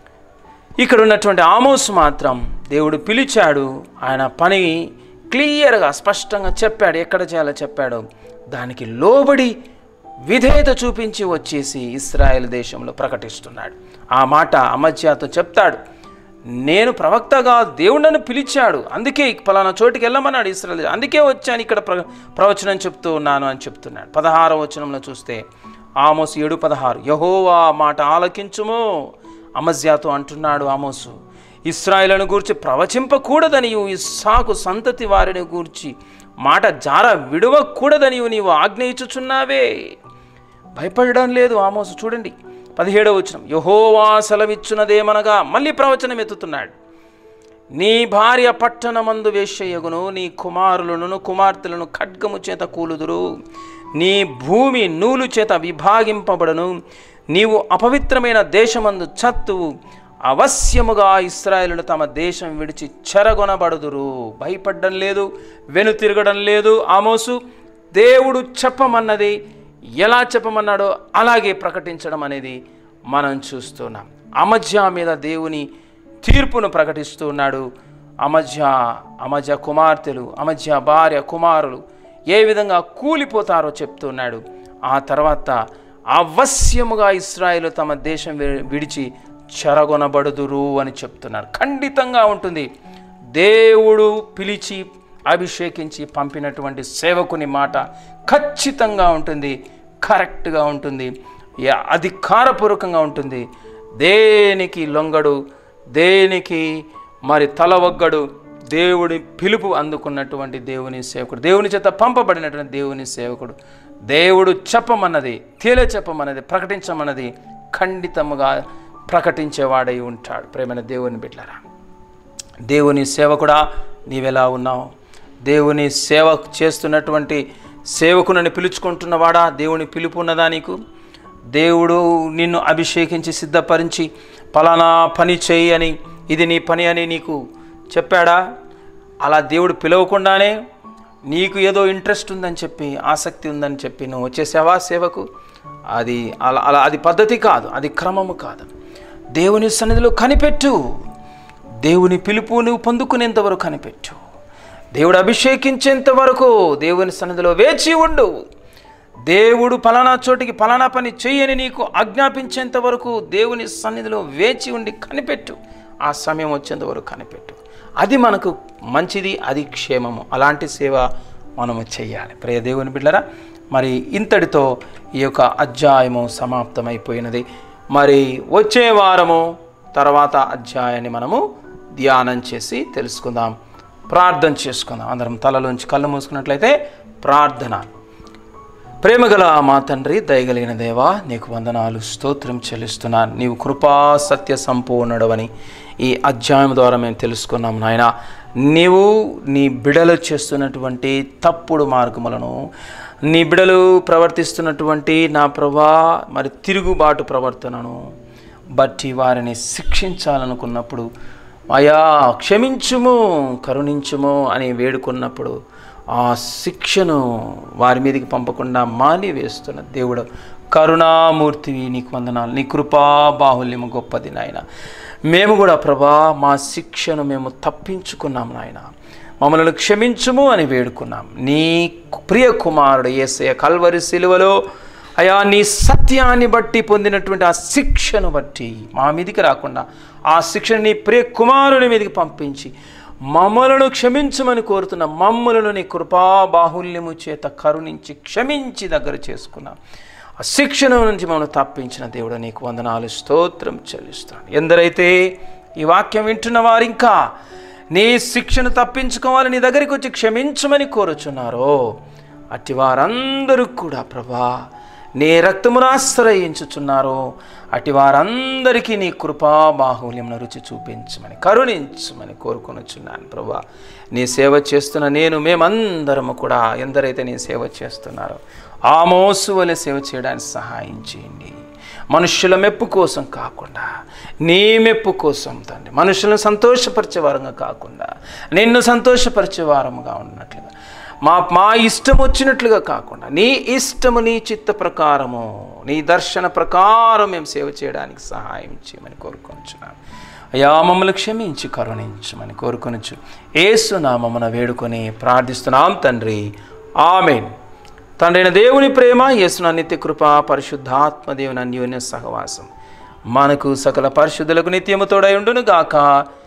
[SPEAKER 1] ఇక్కడ ఉన్నటువంటి ఆమోస్ మాత్రం దేవుడు పిలిచాడు ఆయన పని క్లియర్గా స్పష్టంగా చెప్పాడు ఎక్కడ చేయాలో చెప్పాడు దానికి లోబడి విధేయత చూపించి వచ్చేసి ఇస్రాయేల్ దేశంలో ప్రకటిస్తున్నాడు ఆ మాట అమధ్యాతో చెప్తాడు నేను ప్రవక్తగా దేవుడు నన్ను పిలిచాడు అందుకే పలానా చోటికి వెళ్ళమన్నాడు ఇస్రాయల్ దేశం. అందుకే వచ్చాను ఇక్కడ ప్ర ప్రవచనం చెప్తూ ఉన్నాను అని చెప్తున్నాడు పదహారవ వచనంలో చూస్తే ఆమోస్ ఏడు పదహారు యహోవా మాట ఆలకించుము అమజ్యాతో అంటున్నాడు ఆమోసు ఇస్రాయిలను గూర్చి ప్రవచింపకూడదని ఇస్సాకు సంతతి వారిని గూర్చి మాట జార విడవకూడదని నీవు ఆజ్ఞ ఇచ్చుచున్నావే భయపడడం లేదు ఆమోసు చూడండి పదిహేడవ వచనం యహోవా సెలవిచ్చున్నదేమనగా మళ్ళీ ప్రవచనం ఎత్తుతున్నాడు నీ భార్య పట్టణమందు వేశ్యయగును నీ కుమారులను కుమార్తెలను ఖడ్గము చేత కూలుదురు నీ భూమి నూలు చేత విభాగింపబడను నీవు అపవిత్రమైన దేశమందు చత్తువు అవశ్యముగా ఇస్రాయేలులు తమ దేశం విడిచి చెరగొనబడుదురు భయపడడం లేదు వెను తిరగడం లేదు ఆమోసు దేవుడు చెప్పమన్నది ఎలా చెప్పమన్నాడో అలాగే ప్రకటించడం అనేది మనం చూస్తున్నాం అమధ్య మీద దేవుని తీర్పును ప్రకటిస్తూ ఉన్నాడు అమధ్య అమధ్య కుమార్తెలు అమధ్య భార్య కుమారులు ఏ విధంగా కూలిపోతారో చెప్తున్నాడు ఆ తర్వాత అవశ్యముగా ఇస్రాయేలు తమ దేశం వి- విడిచి చెరగొనబడుదురు అని చెప్తున్నారు ఖండితంగా ఉంటుంది దేవుడు పిలిచి అభిషేకించి పంపినటువంటి సేవకుని మాట ఖచ్చితంగా ఉంటుంది కరెక్ట్గా ఉంటుంది యా- అధికారపూర్వకంగా ఉంటుంది దేనికి లొంగడు దేనికి మరి తలవగ్గడు దేవుడి పిలుపు అందుకున్నటువంటి దేవుని సేవకుడు దేవుని చేత పంపబడినటువంటి దేవుని సేవకుడు దేవుడు చెప్పమన్నది తేలే చెప్పమన్నది ప్రకటించమన్నది ఖండితముగా ప్రకటించేవాడై ఉంటాడు ప్రేమైన దేవుని బిడ్డలారా దేవుని సేవకుడా నీవెలా ఉన్నావు దేవుని సేవ చేస్తున్నటువంటి సేవకునని పిలుచుకుంటున్నవాడా దేవుని పిలుపు ఉన్నదా నీకు దేవుడు నిన్ను అభిషేకించి సిద్ధపరించి పలానా పని చేయి అని ఇది నీ పని అని నీకు చెప్పాడా అలా దేవుడు పిలవకుండానే నీకు ఏదో ఇంట్రెస్ట్ ఉందని చెప్పి ఆసక్తి ఉందని చెప్పి నువ్వు వచ్చేసావా సేవకు అది అలా అలా అది పద్ధతి కాదు అది క్రమము కాదు దేవుని సన్నిధిలో కనిపెట్టు దేవుని పిలుపు నువ్వు పొందుకునేంత వరకు కనిపెట్టు దేవుడు అభిషేకించేంత వరకు దేవుని సన్నిధిలో వేచి ఉండు దేవుడు ఫలానా చోటికి ఫలానా పని చెయ్యని నీకు ఆజ్ఞాపించేంత వరకు దేవుని సన్నిధిలో వేచి ఉండి కనిపెట్టు ఆ సమయం వచ్చేంత వరకు కనిపెట్టు అది మనకు మంచిది అది క్షేమము అలాంటి సేవ మనము చెయ్యాలి ప్రియ దేవుని బిడ్డరా మరి ఇంతటితో ఈ యొక్క అధ్యాయము సమాప్తమైపోయినది మరి వచ్చే వారము తర్వాత అధ్యాయాన్ని మనము ధ్యానం చేసి తెలుసుకుందాం ప్రార్థన చేసుకుందాం అందరం తలలోంచి కళ్ళు మూసుకున్నట్లయితే ప్రార్థన ప్రేమగల మా తండ్రి దయగలిగిన దేవా నీకు వందనాలు స్తోత్రం చెల్లిస్తున్నాను నీవు కృపా సత్య సంపూర్ణుడవని ఈ అధ్యాయం ద్వారా మేము తెలుసుకున్నాం నాయన నీవు నీ బిడలు చేస్తున్నటువంటి తప్పుడు మార్గములను నీ బిడలు ప్రవర్తిస్తున్నటువంటి నా ప్రభా మరి తిరుగుబాటు ప్రవర్తనను బట్టి వారిని శిక్షించాలనుకున్నప్పుడు అయా క్షమించుము కరుణించుము అని వేడుకున్నప్పుడు ఆ శిక్షను వారి మీదకి పంపకుండా మాని వేస్తున్న దేవుడు కరుణామూర్తివి నీకు వందనాలు నీ కృపా బాహుల్యము గొప్పది నాయన మేము కూడా ప్రభా మా శిక్షను మేము తప్పించుకున్నాం నాయన మమ్మల్ని క్షమించుము అని వేడుకున్నాం నీ ప్రియ కుమారుడు ఏసయ కల్వరి సిలువలో అయా నీ సత్యాన్ని బట్టి పొందినటువంటి ఆ శిక్షను బట్టి మా మీదికి రాకుండా ఆ శిక్షను నీ ప్రియ కుమారుని మీదకి పంపించి మమ్మలను క్షమించమని కోరుతున్న మమ్మలను నీ కృపా బాహుల్యము చేత కరుణించి క్షమించి దగ్గర చేసుకున్నాం ఆ శిక్షణ నుంచి మమ్మల్ని తప్పించిన దేవుడు నీకు వందనాలు స్తోత్రం చెల్లిస్తున్నాను ఎందరైతే ఈ వాక్యం వింటున్న వారు ఇంకా నీ శిక్షను తప్పించుకోవాలి నీ దగ్గరికి వచ్చి క్షమించమని కోరుచున్నారో అట్టి వారందరూ కూడా ప్రభా నీ రక్తమును ఆశ్రయించుచున్నారో అటు వారందరికీ నీ కృపా బాహుల్యమును రుచి చూపించమని కరుణించమని కోరుకొనుచున్నాను ప్రభా నీ సేవ చేస్తున్న నేను మేమందరము కూడా ఎందరైతే నీ సేవ చేస్తున్నారో ఆ మోసు వలె సేవ చేయడానికి సహాయం చేయండి మనుషుల మెప్పు కోసం కాకుండా నీ మెప్పు కోసం తండ్రి మనుషులను సంతోషపరిచే వారంగా కాకుండా నిన్ను సంతోషపరిచే వారముగా ఉన్నట్లుగా మా మా ఇష్టం వచ్చినట్లుగా కాకుండా నీ ఇష్టము నీ చిత్త ప్రకారము నీ దర్శన ప్రకారం మేము సేవ చేయడానికి సహాయం చేయమని కోరుకొనిచున్నాను అయా మమ్మల్ని క్షమించి కరుణించమని కోరుకొనొచ్చు ఏసు నామమున వేడుకొని ప్రార్థిస్తున్నాం తండ్రి ఆమెన్ తండ్రైన దేవుని ప్రేమ యేసున నిత్య కృప పరిశుద్ధాత్మ దేవుని అన్యోన్య సహవాసం మనకు సకల పరిశుద్ధులకు నిత్యము తోడై ఉండును గాక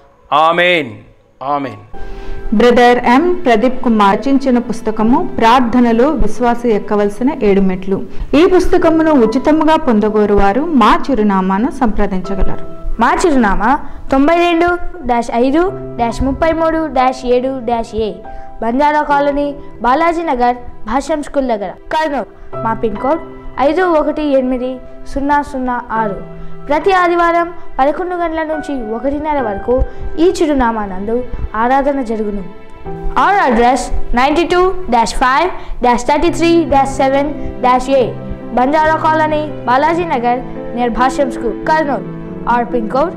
[SPEAKER 1] amen amen
[SPEAKER 2] brother M Pradeep Kumar రచించిన పుస్తకము ప్రార్థనలో విశ్వాస ఎక్కవలసిన ఏడు మెట్లు ఈ పుస్తకమును ఉచితముగా పొందగోరు వారు మా చిరునామాను సంప్రదించగలరు
[SPEAKER 3] మా చిరునామా తొంభై రెండు డాష్ ఐదు డాష్ ముప్పై మూడు డాష్ ఏడు dash A Banjara colony Balaji Nagar Bhashyam school దగ్గర కర్నూలు మా పిన్ కోడ్ ఐదు ఒకటి ఎనిమిది సున్నా సున్నా ఆరు ప్రతి ఆదివారం పదకొండు గంటల నుంచి ఒకటిన్నర వరకు ఈ చిరునామా నందు ఆరాధన జరుగును our address ninety two dash five dash thirty three dash seven dash A Banjara colony Balaji Nagar near Bhashyam school Kurnool our pin code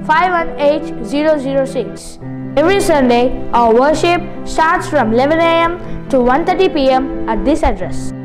[SPEAKER 3] 518006. Every Sunday, our worship starts from 11 a.m. to 1:30 p.m. at this address.